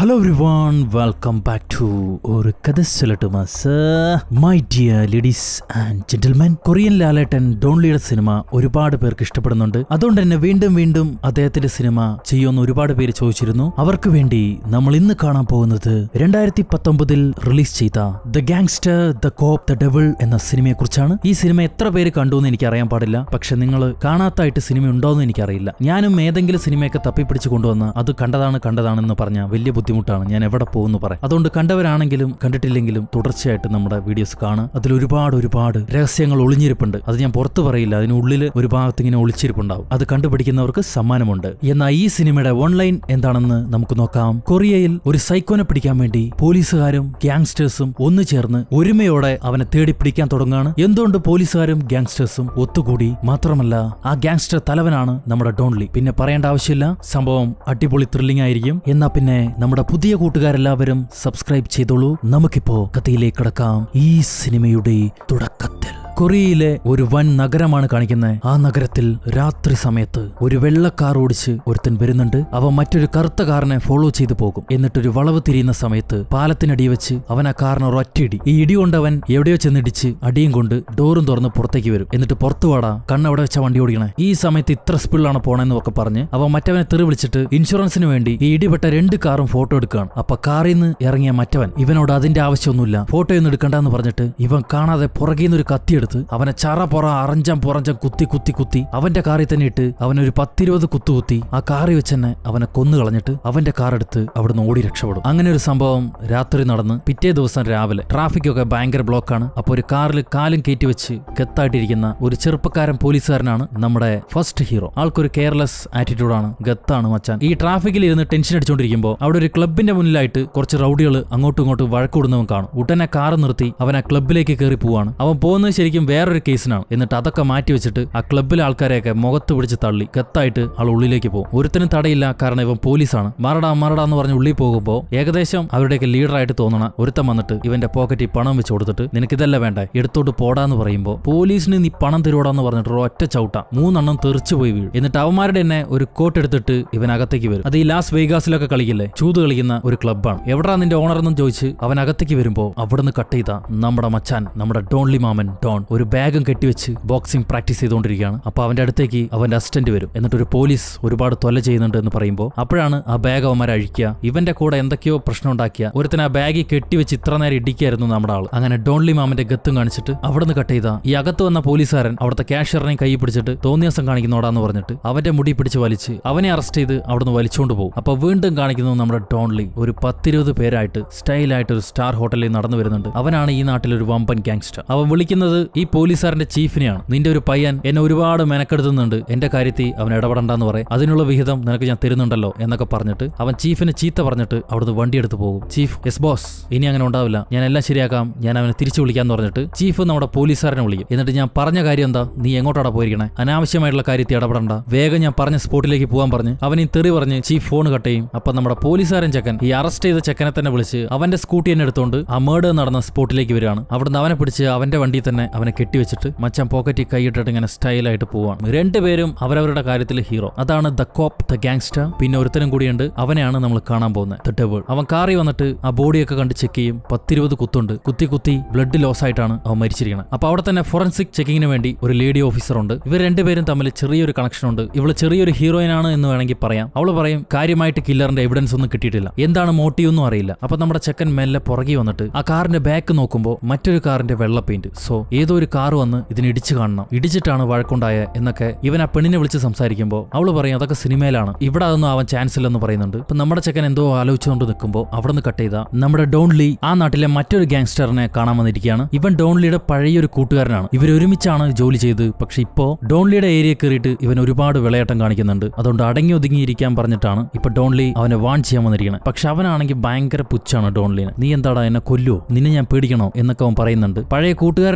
Hello everyone welcome back to ഒരു കഥ சொல்லட்டுமா sir my dear ladies and gentlemen Korean Lalettan ഡോൺലിയുടെ സിനിമ ഒരുപാട് പേർക്ക് ഇഷ്ടപ്പെടുന്നുണ്ട് അതുകൊണ്ട് തന്നെ വീണ്ടും വീണ്ടും അദ്ദേഹത്തിന്റെ സിനിമ ചെയ്യുമെന്ന് ഒരുപാട് പേര് ചോദിച്ചിരുന്നു അവർക്ക് വേണ്ടി നമ്മൾ ഇന്ന് കാണാൻ പോകുന്നത് രണ്ടായിരത്തി പത്തൊമ്പതിൽ റിലീസ് ചെയ്ത the gangster the cop the devil എന്ന സിനിമയെ കുറിച്ചാണ് ഈ സിനിമ എത്ര പേര് കണ്ടു എന്ന് എനിക്ക് അറിയാൻ പാടില്ല പക്ഷെ നിങ്ങൾ കാണാത്തായിട്ട് സിനിമ ഉണ്ടോ എന്ന് എനിക്കറിയില്ല ഞാനും ഏതെങ്കിലും സിനിമയൊക്കെ തപ്പിപ്പിടിച്ച് കൊണ്ടുവന്ന് അത് കണ്ടതാണ് കണ്ടതാണെന്ന് പറഞ്ഞാൽ വലിയ ബുദ്ധിമുട്ടാണ് ഞാൻ എവിടെ പോകുന്നു പറയാം അതുകൊണ്ട് കണ്ടവരാണെങ്കിലും കണ്ടിട്ടില്ലെങ്കിലും തുടർച്ചയായിട്ട് നമ്മുടെ വീഡിയോസ് കാണുക അതിൽ ഒരുപാട് ഒരുപാട് രഹസ്യങ്ങൾ ഒളിഞ്ഞിരിപ്പുണ്ട് അത് ഞാൻ പുറത്തു പറയില്ല അതിനുള്ളിൽ ഒരു ഭാഗത്ത് ഇങ്ങനെ ഒളിച്ചിരിപ്പുണ്ടാവും അത് കണ്ടുപിടിക്കുന്നവർക്ക് സമ്മാനമുണ്ട് എന്നാൽ ഈ സിനിമയുടെ ഓൺലൈൻ എന്താണെന്ന് നമുക്ക് നോക്കാം കൊറിയയിൽ ഒരു സൈക്കോനെ പിടിക്കാൻ വേണ്ടി പോലീസുകാരും ഗ്യാങ്സ്റ്റേഴ്സും ഒന്നു ചേർന്ന് ഒരുമയോടെ അവനെ തേടി പിടിക്കാൻ തുടങ്ങുകയാണ് എന്തുകൊണ്ട് പോലീസുകാരും ഗ്യാങ്സ്റ്റേഴ്സും ഒത്തുകൂടി മാത്രമല്ല ആ ഗ്യാങ്സ്റ്റർ തലവനാണ് നമ്മുടെ ഡോൺലി പിന്നെ പറയേണ്ട ആവശ്യമില്ല സംഭവം അടിപൊളി ത്രില്ലിംഗ് ആയിരിക്കും എന്നാ പിന്നെ നമ്മുടെ പുതിയ കൂട്ടുകാരെല്ലാവരും സബ്സ്ക്രൈബ് ചെയ്തോളൂ നമുക്കിപ്പോ കഥയിലേക്ക് കടക്കാം ഈ സിനിമയുടെ തുടക്കത്തിൽ കൊറിയയിലെ ഒരു വൻ നഗരമാണ് കാണിക്കുന്നത് ആ നഗരത്തിൽ രാത്രി സമയത്ത് ഒരു വെള്ള കാർ ഓടിച്ച് ഒരുത്തൻ വരുന്നുണ്ട് അവൻ മറ്റൊരു കറുത്ത കാറിനെ ഫോളോ ചെയ്തു പോകും എന്നിട്ടൊരു വളവ് തിരിയുന്ന സമയത്ത് പാലത്തിനടി വെച്ച് അവൻ ആ കാറിന് ഒരൊറ്റയിടി ഈ ഇടി കൊണ്ട് അവൻ എവിടെയോ ചെന്നിടിച്ച് അടിയും കൊണ്ട് ഡോറും തുറന്ന് പുറത്തേക്ക് വരും എന്നിട്ട് പുറത്തു വാടാ കണ്ണെവിടെ വെച്ചാ വണ്ടി ഓടിക്കണേ ഈ സമയത്ത് ഇത്ര സ്പീഡിലാണ് പോണെന്ന് ഒക്കെ പറഞ്ഞ് അവൻ മറ്റവനെ തെറി വിളിച്ചിട്ട് ഇൻഷുറൻസിന് വേണ്ടി ഈ ഇടിപെട്ട രണ്ട് കാറും ഫോട്ടോ എടുക്കുകയാണ് അപ്പൊ കാറിൽ നിന്ന് ഇറങ്ങിയ മറ്റവൻ ഇവനോട് അതിന്റെ ആവശ്യമൊന്നുമില്ല ഫോട്ടോ ഒന്നും എടുക്കണ്ടെന്ന് പറഞ്ഞിട്ട് ഇവൻ കാണാതെ പുറകിൽ നിന്ന് ഒരു കത്തി എടുത്ത് അവനെ ചറ പുറ അറഞ്ചം പുറഞ്ചം കുത്തി കുത്തി കുത്തി അവന്റെ കാറിൽ തന്നെ ഇട്ട് അവനൊരു പത്തിരുപത് കുത്തു കുത്തി ആ കാറിൽ വെച്ച് തന്നെ അവനെ കൊന്നു കളഞ്ഞിട്ട് അവന്റെ കാർ എടുത്ത് അവിടുന്ന് ഓടി രക്ഷപ്പെടും അങ്ങനെ ഒരു സംഭവം രാത്രി നടന്ന് പിറ്റേ ദിവസം രാവിലെ ട്രാഫിക് ഒക്കെ ഭയങ്കര ബ്ലോക്കാണ് അപ്പോൾ ഒരു കാറിൽ കാലും കയറ്റി വെച്ച് ഗത്തായിട്ടിരിക്കുന്ന ഒരു ചെറുപ്പക്കാരൻ പോലീസുകാരനാണ് നമ്മുടെ ഫസ്റ്റ് ഹീറോ ആൾക്കൊരു കെയർലെസ് ആറ്റിറ്റ്യൂഡാണ് ഗത്താണ് മച്ചാൻ ഈ ട്രാഫിക്കിൽ ഇരുന്ന് ടെൻഷൻ അടിച്ചുകൊണ്ടിരിക്കുമ്പോൾ അവിടെ ഒരു ക്ലബിന്റെ മുന്നിലായിട്ട് കുറച്ച് റൗഡികൾ അങ്ങോട്ടും ഇങ്ങോട്ടും വഴക്കൂടുന്നവൻ കാണും ഉടനെ കാർ നിർത്തി അവൻ ആ ക്ലബിലേക്ക് കയറി പോവാണ് അവൻ പോകുന്നത് ശരിക്കും വേറൊരു കേസിനാണ് എന്നിട്ട് അതൊക്കെ മാറ്റി വെച്ചിട്ട് ആ ക്ലബിലെ ആൾക്കാരെയൊക്കെ മുഖത്ത് പിടിച്ച് തള്ളി ഗത്തായിട്ട് ആൾ ഉള്ളിലേക്ക് പോകും ഒരുത്തനും തടയില്ല കാരണം ഇവൻ പോലീസാണ് മറടാ മറടാ എന്ന് പറഞ്ഞ് ഉള്ളിൽ പോകുമ്പോൾ ഏകദേശം അവരുടെയൊക്കെ ലീഡറായിട്ട് തോന്നണ ഒരുത്തൻ വന്നിട്ട് ഇവന്റെ പോക്കറ്റിൽ പണം വെച്ച് കൊടുത്തിട്ട് നിനക്കിതല്ല വേണ്ട എടുത്തോട്ട് പോടാന്ന് പറയുമ്പോൾ പോലീസിന് നീ പണം തരുവാടാന്ന് പറഞ്ഞിട്ട് ഒരു ഒറ്റ ചവിട്ട മൂന്നെണ്ണം തെറിച്ചു പോയി വീഴും എന്നിട്ട് അവന്മാരുടെ തന്നെ ഒരു കോട്ട് എടുത്തിട്ട് ഇവൻ അകത്തേക്ക് വരും അത് ഈ ലാസ് വേഗാസിലൊക്കെ കളിക്കില്ലേ ചൂത് കളിക്കുന്ന ഒരു ക്ലബ്ബാണ് എവിടാ നിന്റെ ഓണർ എന്നും ചോദിച്ച് അവൻ അകത്തേക്ക് വരുമ്പോൾ അവിടുന്ന് കട്ട് ചെയ്ത നമ്മുടെ മച്ചാൻ നമ്മുടെ ഡോൺലി മാമൻ ഡോൺ ഒരു ബാഗും കെട്ടിവെച്ച് ബോക്സിംഗ് പ്രാക്ടീസ് ചെയ്തുകൊണ്ടിരിക്കുകയാണ് അപ്പൊ അവന്റെ അടുത്തേക്ക് അവന്റെ അസിസ്റ്റന്റ് വരും എന്നിട്ട് ഒരു പോലീസ് ഒരുപാട് തൊല്ല ചെയ്യുന്നുണ്ട് എന്ന് പറയുമ്പോൾ അപ്പോഴാണ് ആ ബാഗ് അവന്മാർ അഴിക്കുക ഇവന്റെ കൂടെ എന്തൊക്കെയോ പ്രശ്നം ഉണ്ടാക്കിയ ഒരുത്തൻ ആ ബാഗിൽ കെട്ടിവെച്ച് ഇത്ര നേരം ഇടിക്കായിരുന്നു നമ്മുടെ ആൾ അങ്ങനെ ഡോൺലി മാമന്റെ ഗത്തും കാണിച്ചിട്ട് അവിടുന്ന് കട്ട് ചെയ്ത ഈ അകത്ത് വന്ന പോലീസുകാരൻ അവിടുത്തെ ക്യാഷ്യറിനെ കൈ പിടിച്ചിട്ട് തോന്നിയാസം കാണിക്കുന്നോടാന്ന് പറഞ്ഞിട്ട് അവന്റെ മുടി പിടിച്ച് വലിച്ച് അവനെ അറസ്റ്റ് ചെയ്ത് അവിടുന്ന് വലിച്ചുകൊണ്ട് പോകും അപ്പൊ വീണ്ടും കാണിക്കുന്നത് നമ്മുടെ ഡോൺലി ഒരു പത്തിരുപത് പേരായിട്ട് സ്റ്റൈലായിട്ട് ഒരു സ്റ്റാർ ഹോട്ടലിൽ നടന്നു വരുന്നുണ്ട് അവനാണ് ഈ നാട്ടിലെ ഒരു വമ്പൻ ഗാങ്സ്റ്റർ അവൻ വിളിക്കുന്നത് ഈ പോലീസുകാരന്റെ ചീഫിനെയാണ് നിന്റെ ഒരു പയ്യൻ എന്നെ ഒരുപാട് മെനക്കെടുത്തുന്നുണ്ട് എന്റെ കാര്യത്തിൽ അവൻ ഇടപെടണ്ടെന്ന് പറയും അതിനുള്ള വിഹിതം നിനക്ക് ഞാൻ തരുന്നുണ്ടല്ലോ എന്നൊക്കെ പറഞ്ഞിട്ട് അവൻ ചീഫിനെ ചീത്ത പറഞ്ഞിട്ട് അവിടുന്ന് വണ്ടി എടുത്ത് പോകും ചീഫ് എസ് ബോസ് ഇനി അങ്ങനെ ഉണ്ടാവില്ല ഞാൻ എല്ലാം ശരിയാക്കാം ഞാൻ അവനെ തിരിച്ചു വിളിക്കാന്ന് പറഞ്ഞിട്ട് ചീഫ് നമ്മുടെ പോലീസുകാരനെ വിളിക്കും എന്നിട്ട് ഞാൻ പറഞ്ഞ കാര്യം എന്താ നീ എങ്ങോട്ടാണ് പോയിരിക്കണേ അനാവശ്യമായിട്ടുള്ള കാര്യത്തിൽ ഇടപെടണ്ട വേഗം ഞാൻ പറഞ്ഞ സ്പോട്ടിലേക്ക് പോകാൻ പറഞ്ഞ് അവൻ ഈ തെറി പറഞ്ഞ് ചീഫ് ഫോൺ കട്ട് ചെയ്യും അപ്പൊ നമ്മുടെ പോലീസുകാരൻ ചെക്കൻ ഈ അറസ്റ്റ് ചെയ്ത ചെക്കനെ തന്നെ വിളിച്ച് അവന്റെ സ്കൂട്ടി തന്നെ എടുത്തുകൊണ്ട് ആ മേഡ് നടന്ന സ്പോട്ടിലേക്ക് വരികയാണ് അവിടുന്ന് അവനെ പിടിച്ച് അവന്റെ വണ്ടിയിൽ തന്നെ അവനെ കെട്ടിവെച്ചിട്ട് മച്ചാൻ പോക്കറ്റിൽ കൈയിട്ടിട്ട് ഇങ്ങനെ സ്റ്റൈലായിട്ട് പോവാണ് രണ്ടുപേരും അവരവരുടെ കാര്യത്തിൽ ഹീറോ അതാണ് ദ കോപ്പ് ദ ഗാങ്സ്റ്റർ പിന്നെ ഒരുത്തനും കൂടിയുണ്ട് അവനെയാണ് നമ്മൾ കാണാൻ പോകുന്നത് ദ ഡെവിൾ അവൻ കാറി വന്നിട്ട് ആ ബോഡിയൊക്കെ കണ്ട് ചെക്ക് ചെയ്യും പത്തിരുപത് കുത്തുണ്ട് കുത്തി കുത്തി ബ്ലഡ് ലോസ് ആയിട്ടാണ് അവൻ മരിച്ചിരിക്കുന്നത് അപ്പൊ അവിടെ തന്നെ ഫോറൻസിക് ചെക്കിങ്ങിന് വേണ്ടി ഒരു ലേഡി ഓഫീസർ ഉണ്ട് ഇവർ രണ്ടുപേരും തമ്മിൽ ചെറിയൊരു കണക്ഷൻ ഉണ്ട് ഇവള് ചെറിയൊരു ഹീറോയിൻ ആണ് എന്ന് വേണമെങ്കിൽ പറയാം അവള് പറയും കാര്യമായിട്ട് കില്ലറിന്റെ എവിഡൻസ് ഒന്നും കിട്ടിയിട്ടില്ല എന്താണ് മോട്ടീവ് ഒന്നും അറിയില്ല അപ്പൊ നമ്മുടെ ചെക്കൻ മെല്ലെ പുറകെ വന്നിട്ട് ആ കാറിന്റെ ബാക്ക് നോക്കുമ്പോൾ മറ്റൊരു കാറിന്റെ വെള്ള പെയിന്റ് സോ ഏതോ ഒരു കാർ വന്ന് ഇതിന് ഇടിച്ചു കാണണം ഇടിച്ചിട്ടാണ് വഴക്കുണ്ടായ എന്നൊക്കെ ഇവൻ ആ പെണ്ണിനെ വിളിച്ച് സംസാരിക്കുമ്പോൾ അവള് പറയും അതൊക്കെ സിനിമയിലാണ് ഇവിടെ അതൊന്നും ആവാൻ ചാൻസ് ഇല്ലെന്ന് പറയുന്നുണ്ട് ഇപ്പൊ നമ്മുടെ ചെക്കൻ എന്തോ ആലോചിച്ചുകൊണ്ട് നിൽക്കുമ്പോൾ അവിടെ നിന്ന് കട്ട് ചെയ്ത നമ്മുടെ ഡോൺലി ആ നാട്ടിലെ മറ്റൊരു ഗാങ്സ്റ്ററിനെ കാണാൻ വന്നിരിക്കുകയാണ് ഇവൻ ഡോൺലിയുടെ പഴയൊരു കൂട്ടുകാരനാണ് ഇവർ ഒരുമിച്ചാണ് ജോലി ചെയ്ത് പക്ഷെ ഇപ്പോ ഡോൺലിയുടെ ഏരിയ കയറിയിട്ട് ഇവൻ ഒരുപാട് വിളയാട്ടം കാണിക്കുന്നുണ്ട് അതുകൊണ്ട് അടങ്ങി ഒതുങ്ങിയിരിക്കാൻ പറഞ്ഞിട്ടാണ് ഇപ്പൊ ഡോൺലി അവനെ വാൺ ചെയ്യാൻ വന്നിരിക്കുന്നത് പക്ഷെ അവനാണെങ്കിൽ ഭയങ്കര പുച്ഛാണ് ഡോൺലിന് നീ എന്താടാ എന്നെ കൊല്ലുവോ നിന്നെ ഞാൻ പേടിക്കണോ എന്നൊക്കെ അവൻ പറയുന്നുണ്ട് പഴയ കൂട്ടുകാരനായതുകൊണ്ട്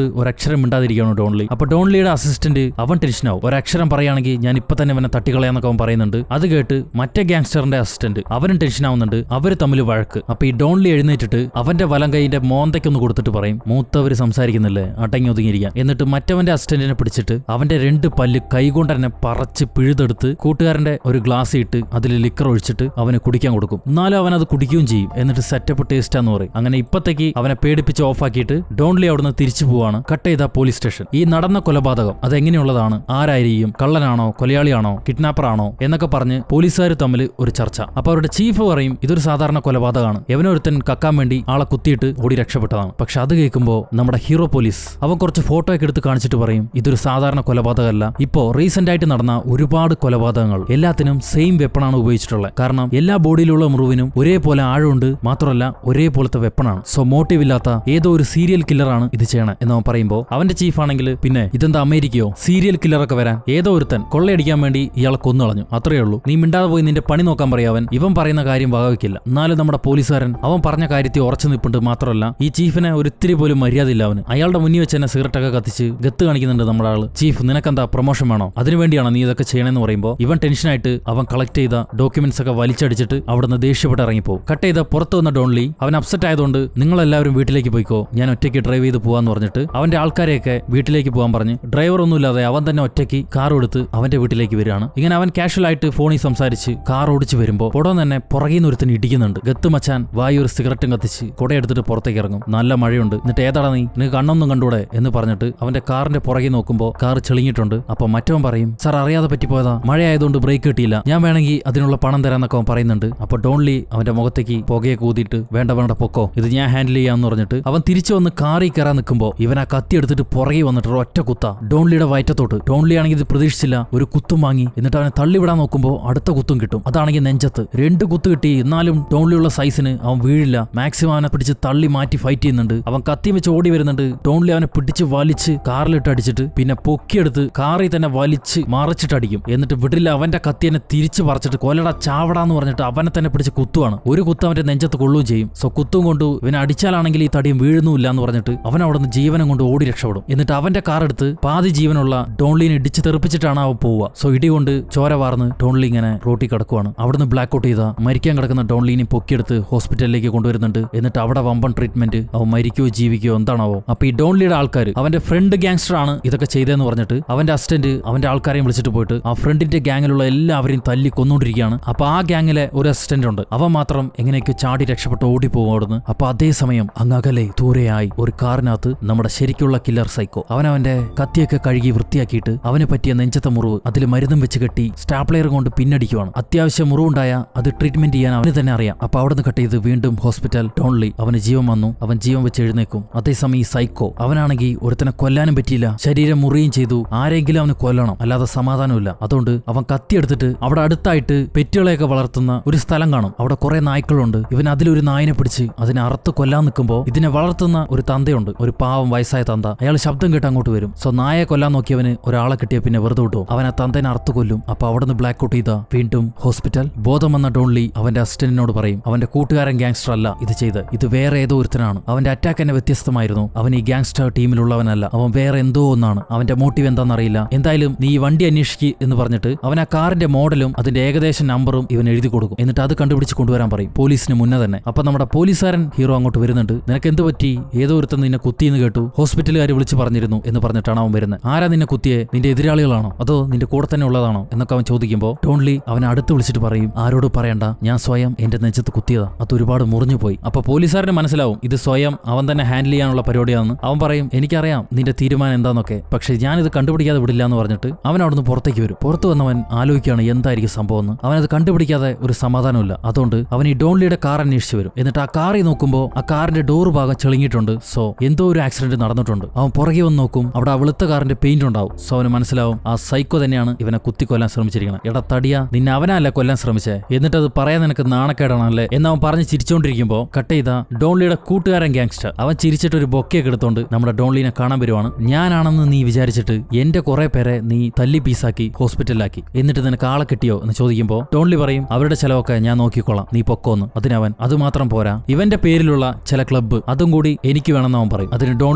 ഒരക്ഷരം മിണ്ടാതിരിക്കുകയാണ് ഡോൺലി അപ്പൊ ഡോൺലിയുടെ അസിസ്റ്റന്റ് അവൻ ടെൻഷനാവും ഒരക്ഷരം പറയുകയാണെങ്കിൽ ഞാൻ ഇപ്പൊ തന്നെ അവനെ തട്ടിക്കളയാന്നൊക്കെ അവൻ പറയുന്നുണ്ട് അത് കേട്ട് മറ്റേ ഗാങ്സ്റ്ററിന്റെ അസിസ്റ്റന്റ് അവനും ടെൻഷൻ ആവുന്നുണ്ട് അവര് തമ്മിൽ വഴക്ക് അപ്പൊ ഈ ഡോൺലി എഴുന്നേറ്റിട്ട് അവന്റെ വലം കൈന്റെ മോന്തയ്ക്കൊന്ന് കൊടുത്തിട്ട് പറയും മൂത്തവര് സംസാരിക്കുന്നില്ലേ അടങ്ങി ഒതുങ്ങിയിരിക്കാൻ എന്നിട്ട് മറ്റവന്റെ അസിസ്റ്റന്റിനെ പിടിച്ചിട്ട് അവന്റെ രണ്ട് പല്ല് കൈകൊണ്ട് തന്നെ പറച്ച് പിഴുതെടുത്ത് കൂട്ടുകാരന്റെ ഒരു ഗ്ലാസ് ഇട്ട് അതിൽ ലിക്കർ ഒഴിച്ചിട്ട് അവന് കുടിക്കാൻ കൊടുക്കും എന്നാലും അവൻ അത് കുടിക്കുകയും ചെയ്യും എന്നിട്ട് സെറ്റപ്പ് ടേസ്റ്റാന്ന് പറയും അങ്ങനെ ഇപ്പത്തേക്ക് അവനെ പേടിപ്പിച്ച് ഓഫാക്കിയിട്ട് ഡോൺലി അവിടുന്ന് തിരിച്ചു പോവാണ് കട്ട് ചെയ്ത പോലീസ് സ്റ്റേഷൻ ഈ നടന്ന കൊലപാതകം അതെങ്ങനെയുള്ളതാണ് ആരായിരിക്കും കള്ളനാണോ കൊലയാളിയാണോ കിഡ്നാപ്പർ ആണോ എന്നൊക്കെ പറഞ്ഞ് പോലീസുകാർ തമ്മിൽ ഒരു ചർച്ച അപ്പൊ അവരുടെ ചീഫ് പറയും ഇതൊരു സാധാരണ കൊലപാതകമാണ് എവനൊരുത്തൻ കക്കാൻ വേണ്ടി ആളെ കുത്തിയിട്ട് ഓടി രക്ഷപ്പെട്ടതാണ് പക്ഷെ അത് കേൾക്കുമ്പോൾ നമ്മുടെ ഹീറോ പോലീസ് അവൻ കുറച്ച് ഫോട്ടോ ഒക്കെ എടുത്ത് കാണിച്ചിട്ട് പറയും ഇതൊരു സാധാരണ കൊലപാതകമല്ല ഇപ്പോ റീസെന്റ് ആയിട്ട് നടന്ന ഒരുപാട് കൊലപാതകങ്ങൾ എല്ലാത്തിനും സെയിം വെപ്പണാണ് ഉപയോഗിച്ചിട്ടുള്ളത് കാരണം എല്ലാ ബോഡിയിലുള്ള മുറിവിനും ഒരേപോലെ ആഴമുണ്ട് മാത്രമല്ല ഒരേപോലത്തെ വെപ്പണാണ് സോ മോട്ടീവ് ഇല്ലാത്ത ഏതോ ഒരു സീരിയൽ കില്ലറാണ് ഇത് ചെയ്യണേ എന്ന് അവൻ പറയുമ്പോൾ അവന്റെ ചീഫ് ആണെങ്കിൽ പിന്നെ ഇതെന്താ അമേരിക്കയോ സീരിയൽ കില്ലറൊക്കെ വരാൻ ഏതോ ഒരുത്തൻ കൊള്ളയടിക്കാൻ വേണ്ടി ഇയാളെ കൊന്നു കളഞ്ഞു അത്രേ ഉള്ളൂ നീ മിണ്ടാതെ പോയി നിന്റെ പണി നോക്കാൻ പറയാവൻ ഇവൻ പറയുന്ന കാര്യം വകവയ്ക്കില്ല എന്നാലും നമ്മുടെ പോലീസുകാരൻ അവൻ പറഞ്ഞ കാര്യത്തിൽ ഉറച്ചു നിൽപ്പുണ്ട് മാത്രമല്ല ഈ ചീഫിനെ ഒരിത്തിരി പോലും മര്യാദയില്ല അവന് അയാളുടെ മുന്നിൽ വെച്ച് തന്നെ സിഗരറ്റൊക്കെ കത്തിച്ച് ഗത്ത് കാണിക്കുന്നുണ്ട് നമ്മുടെ ആള് ചീഫ് നിനക്കെന്താ പ്രൊമോഷൻ വേണോ അതിനുവേണ്ടിയാണോ നീ ഇതൊക്കെ ചെയ്യണമെന്ന് പറയുമ്പോൾ ഇവൻ ടെൻഷനായിട്ട് അവൻ കളക്ട് ചെയ്ത ഡോക്യുമെന്റ്സ് ഒക്കെ വലിച്ചടിച്ചിട്ട് അവിടുന്ന് ദേഷ്യപ്പെട്ട് ഇറങ്ങിപ്പോകും കട്ട് ചെയ്ത പുറത്തു വന്ന ഡോൺലി അവൻ അപ്സെറ്റ് ആയതുകൊണ്ട് നിങ്ങളെല്ലാവരും വീട്ടിലേക്ക് പോയിക്കോ ഞാൻ ഒറ്റയ്ക്ക് ഡ്രൈവ് ചെയ്ത് പോവാന്ന് പറഞ്ഞിട്ട് അവന്റെ ആൾക്കാരെയൊക്കെ വീട്ടിലേക്ക് പോകാൻ പറഞ്ഞ് ഡ്രൈവർ ഒന്നുമില്ലാതെ അവൻ തന്നെ ഒറ്റയ്ക്ക് കാർ എടുത്ത് അവന്റെ വീട്ടിലേക്ക് വരികയാണ് ഇങ്ങനെ അവൻ കാഷ്വൽ ആയിട്ട് ഫോണിൽ സംസാരിച്ച് കാർ ഓടിച്ച് വരുമ്പോൾ പുറം തന്നെ പുറകിൽ നിന്ന് ഒരുത്തിന് ഇടിക്കുന്നുണ്ട് ഗത്ത് മച്ചാൻ വായു ഒരു സിഗരറ്റും കത്തിച്ച് കുടയെടുത്തിട്ട് പുറത്തേക്ക് ഇറങ്ങും നല്ല മഴയുണ്ട് എന്നിട്ട് ഏതാടാ നീ നിനക്ക് കണ്ണൊന്നും കണ്ടൂടെ എന്ന് പറഞ്ഞിട്ട് അവന്റെ കാറിന്റെ പുറകിൽ നോക്കുമ്പോൾ കാർ ചെളിഞ്ഞിട്ടുണ്ട് അപ്പൊ മറ്റവൻ പറയും സാർ അറിയാതെ പറ്റിപ്പോയതാ മഴയായതുകൊണ്ട് ബ്രേക്ക് കിട്ടിയില്ല ഞാൻ വേണമെങ്കിൽ അതിനുള്ള പണം തരാന്നൊക്കെ അവൻ പറയുന്നുണ്ട് അപ്പൊ ഡോൺലി അവന്റെ മുഖത്തേക്ക് പുകയെ കൂതിയിട്ട് വേണ്ട വേണ്ട പൊക്കോ ഇത് ഞാൻ ഹാൻഡിൽ ചെയ്യാന്ന് പറഞ്ഞിട്ട് അവൻ തിരിച്ചു വന്ന് കാറിൽ കയറാൻ നിൽക്കുമ്പോൾ ഇവൻ ആ കത്തി എടുത്തിട്ട് പുറകെ വന്നിട്ട് ഒരു ഒറ്റ കുത്ത ഡോൺലിയുടെ വയറ്റത്തോട്ട് ഡോൺലി ആണെങ്കിൽ ഇത് പ്രതീക്ഷിച്ചില്ല ഒരു കുത്തും വാങ്ങി എന്നിട്ട് അവനെ തള്ളിവിടാൻ നോക്കുമ്പോൾ അടുത്ത കുത്തും കിട്ടും അതാണെങ്കിൽ നെഞ്ചത്ത് രണ്ട് കുത്ത് കിട്ടി എന്നാലും ഡോൺലിയുള്ള സൈസിന് അവൻ വീഴില്ല മാക്സിമം അവനെ പിടിച്ച് തള്ളി മാറ്റി ഫൈറ്റ് ചെയ്യുന്നുണ്ട് അവൻ കത്തി വെച്ച് ഓടി വരുന്നുണ്ട് ടോൺലി അവനെ പിടിച്ച് വലിച്ച് കാറിലിട്ട് അടിച്ചിട്ട് പിന്നെ പൊക്കിയെടുത്ത് കാറിൽ തന്നെ വലിച്ച് മറിച്ചിട്ട് അടിക്കും എന്നിട്ട് വിടില്ല അവന്റെ കത്തി എന്നെ തിരിച്ച് പറിച്ചിട്ട് കൊല്ലട ചാവടാന്ന് പറഞ്ഞിട്ട് അവനെ തന്നെ പിടിച്ച് കുത്തുവാണ് ഒരു കുത്ത് അവന്റെ നെഞ്ചത്ത് കൊള്ളുകയും ചെയ്യും സോ കുത്തും കൊണ്ട് ഇവനെ അടിച്ചാലാണെങ്കിൽ ഈ തടിയും വീഴുന്നുമില്ല എന്ന് പറഞ്ഞിട്ട് അവൻ അവിടെ നിന്ന് ജീവനം കൊണ്ട് ഓടി രക്ഷപ്പെടും എന്നിട്ട് അവന്റെ കാർ എടുത്ത് പാതി ജീവനുള്ള ഡോൺലിനെ ഇടിച്ച് തെറിപ്പിച്ചിട്ടാണ് അവൻ പോവുക സോ ഇടി കൊണ്ട് ചോര വാർന്ന് ഡോൺലി ഇങ്ങനെ റോട്ടി കിടക്കുവാണ് അവിടുന്ന് ബ്ലാക്ക് ഔട്ട് ചെയ്ത മരിക്കാൻ കിടക്കുന്ന ഡോൺലിനെ പൊക്കിയെടുത്ത് ഹോസ്പിറ്റലിലേക്ക് കൊണ്ടുവരുന്നുണ്ട് എന്നിട്ട് അവിടെ വമ്പൻ ട്രീറ്റ്മെന്റ് അവൻ മരിക്കുകയോ ജീവിക്കുകയോ എന്താണാവോ അപ്പൊ ഈ ഡോൺലിയുടെ ആൾക്കാർ അവന്റെ ഫ്രണ്ട് ഗാങ്സ്റ്റർ ആണ് ഇതൊക്കെ ചെയ്തതെന്ന് പറഞ്ഞിട്ട് അവന്റെ അസിസ്റ്റന്റ് അവന്റെ ആൾക്കാരെയും വിളിച്ചിട്ട് പോയിട്ട് ആ ഫ്രണ്ടിന്റെ ഗാങ്ങിലുള്ള എല്ലാവരെയും തല്ലി കൊന്നുകൊണ്ടിരിക്കുകയാണ് അപ്പൊ ആ ഗാങ്ങിലെ ഒരു അസിസ്റ്റന്റ് ഉണ്ട് അവൻ മാത്രം എങ്ങനെയൊക്കെ ചാടി രക്ഷപ്പെട്ട് ഓടിപ്പോകും അവിടുന്ന് അപ്പൊ അതേസമയം അങ്ങകലെ ദൂരെയായി ഒരു കാറിനകത്ത് നമ്മുടെ ശരിക്കുള്ള കില്ലർ സൈക്കോ അവൻ അവന്റെ കത്തിയൊക്കെ കഴുകി വൃത്തിയാക്കിയിട്ട് അവന് പറ്റിയ നെഞ്ചത്തെ മുറിവ് അതിൽ മരുന്നും വെച്ച് കെട്ടി സ്റ്റാപ്ലെയർ കൊണ്ട് പിന്നടിക്കുവാണ് അത്യാവശ്യം മുറിവുണ്ടായ അത് ട്രീറ്റ്മെന്റ് ചെയ്യാൻ അവന് തന്നെ അറിയാം അപ്പൊ അവിടെ നിന്ന് കട്ട് ചെയ്ത് വീണ്ടും ഹോസ്പിറ്റൽ ടോൺലി അവന് ജീവൻ വന്നു അവൻ ജീവൻ വെച്ച് എഴുന്നേക്കും അതേസമയം ഈ സൈക്കോ അവനാണെങ്കിൽ ഒരുത്തനെ കൊല്ലാനും പറ്റിയില്ല ശരീരം മുറിയും ചെയ്തു ആരെങ്കിലും അവന് കൊല്ലണം അല്ലാതെ സമാധാനമില്ല അതുകൊണ്ട് അവൻ കത്തിയെടുത്തിട്ട് അവിടെ അടുത്തായിട്ട് പെറ്റുകളെയൊക്കെ വളർത്തുന്ന ഒരു സ്ഥലം കാണും അവിടെ കുറെ നായ്ക്കളുണ്ട് ഇവൻ അതിലൊരു നായിനെ പിടിച്ച് അതിനെ അറുത്ത് കൊല്ലാൻ നിൽക്കുമ്പോൾ ഇതിനെ വളർത്തുന്ന ഒരു തന്തയുണ്ട് ഒരു പാവം വയസ്സായ തന്ത അയാൾ ശബ്ദം കേട്ട് അങ്ങോട്ട് വരും സോ നായെ കൊല്ലാൻ നോക്കിയവന് ഒരാളെ കിട്ടിയ പിന്നെ വെറുതെ വിട്ടു അവൻ ആ തന്തേനെ അറുത്ത് കൊല്ലും അപ്പൊ അവിടെ നിന്ന് ബ്ലാക്ക് ഔട്ട് ചെയ്ത വീണ്ടും ഹോസ്പിറ്റൽ ബോധം വന്ന ഡോൺലി അവന്റെ അസിസ്റ്റന്റിനോട് പറയും അവന്റെ കൂട്ടുകാരൻ ഗാങ്സ്റ്റർ അല്ല ഇത് ചെയ്ത് ഇത് വേറെ ഏതോ ഒരുത്തനാണ് അവന്റെ അറ്റാക്ക് തന്നെ വ്യത്യസ്തമായിരുന്നു അവൻ ഈ ഗാങ്സ്റ്റർ ടീമിലുള്ളവനല്ല അവൻ വേറെ എന്തോ ഒന്നാണ് അവന്റെ മോട്ടീവ് എന്താണെന്നറിയില്ല എന്തായാലും നീ ഈ വണ്ടി അന്വേഷിക്ക് എന്ന് പറഞ്ഞിട്ട് അവൻ ആ കാറിന്റെ മോഡലും അതിന്റെ ഏകദേശം നമ്പറും ഇവൻ എഴുതി കൊടുക്കും എന്നിട്ട് അത് കണ്ടുപിടിച്ച് കൊണ്ടുവരാൻ പറയും പോലീസിന് മുന്നേ തന്നെ അപ്പൊ നമ്മുടെ പോലീസുകാരൻ ഹീറോ അങ്ങോട്ട് വരുന്നുണ്ട് നിനക്ക് എന്ത് പറ്റി ഏതോ ഒരുത്തൻ നിന്നെ കുത്തിയെന്ന് കേട്ടു ഹോസ്പിറ്റലുകാർ വിളിച്ച് പറഞ്ഞിരുന്നു എന്ന് പറഞ്ഞിട്ടാണ് അവൻ വരുന്നത് ആരാ നിന്നെ കുത്തിയെ നിന്റെ എതിരാളികളാണോ അതോ നിന്റെ കൂടെ തന്നെ ഉള്ളതാണോ എന്നൊക്കെ അവൻ ചോദിക്കുമ്പോൾ ടോൺലി അവനെ അടുത്ത് വിളിച്ചിട്ട് പറയും ആരോട് പറയണ്ട ഞാൻ സ്വയം എന്റെ നെഞ്ചത്ത് കുത്തിയതാ അത് ഒരുപാട് മുറിഞ്ഞു പോയി അപ്പൊ പോലീസുകാരന് മനസ്സിലാവും ഇത് സ്വയം അവൻ തന്നെ ഹാൻഡിൽ ചെയ്യാനുള്ള പരിപാടിയാണെന്ന് അവൻ പറയും എനിക്കറിയാം നിന്റെ തീരുമാനം എന്താന്നൊക്കെ പക്ഷെ ഞാനിത് കണ്ടുപിടിക്കാതെ വിടില്ല എന്ന് പറഞ്ഞിട്ട് അവൻ അവിടുന്ന് പുറത്തേക്ക് വരും പുറത്തു വന്നവൻ ആലോചിക്കുകയാണ് എന്തായിരിക്കും സംഭവം എന്ന് അവനത് കണ്ടുപിടിക്കാതെ ഒരു സമാധാനമില്ല അതുകൊണ്ട് അവൻ ഈ ഡോൺലിയുടെ കാർ അന്വേഷിച്ച് വരും എന്നിട്ട് ആ കാറിൽ നോക്കുമ്പോൾ ആ കാറിന്റെ ഡോർ ഭാഗം ചെളിങ്ങിയിട്ടുണ്ട് സോ എന്തോ ഒരു ആക്സിഡന്റ് നടന്നിട്ടുണ്ട് അവൻ പുറകെ വന്ന് നോക്കും അവിടെ ആ വെളുത്ത കാറിന്റെ പെയിന്റ് ഉണ്ടാവും സോ അവന് മനസ്സിലാവും ആ സൈക്കോ തന്നെയാണ് ഇവനെ കുത്തി കൊല്ലാൻ ശ്രമിച്ചിരിക്കുന്നത് എടാ തടിയ നിന്നെ അവനല്ല കൊല്ലാൻ ശ്രമിച്ചേ എന്നിട്ട് അത് പറയാൻ നിനക്ക് നാണക്കേടാണല്ലേ എന്ന് അവൻ പറഞ്ഞ് ചിരിച്ചോണ്ടിരിക്കുമ്പോൾ കട്ട് ചെയ്ത ഡോൺലിയുടെ കൂട്ടുകാരൻ ഗാങ്സ്റ്റർ അവൻ ചിരിച്ചിട്ട് ഒരു ബൊക്കെയൊക്കെ എടുത്തോണ്ട് നമ്മുടെ ഡോൺലിനെ കാണാൻ വരുവാണ് ഞാനാണെന്ന് നീ വിചാരിച്ചിട്ട് എന്റെ കുറെ പേരെ നീ തല്ലി പീസാക്കി ഹോസ്പിറ്റലിലാക്കി എന്നിട്ട് നിനക്ക് ആളെ കിട്ടിയോ എന്ന് ചോദിക്കുമ്പോൾ ഡോൺലി പറയും അവരുടെ ചെലവൊക്കെ ഞാൻ നോക്കിക്കോളാം നീ പൊക്കോന്ന് അതിനവൻ അത് മാത്രം പോരാ ഇവന്റെ പേരിലുള്ള ചില ക്ലബ്ബ് അതും കൂടി എനിക്ക് വേണമെന്ന് അവൻ പറയും അതിന് ഡോൺലി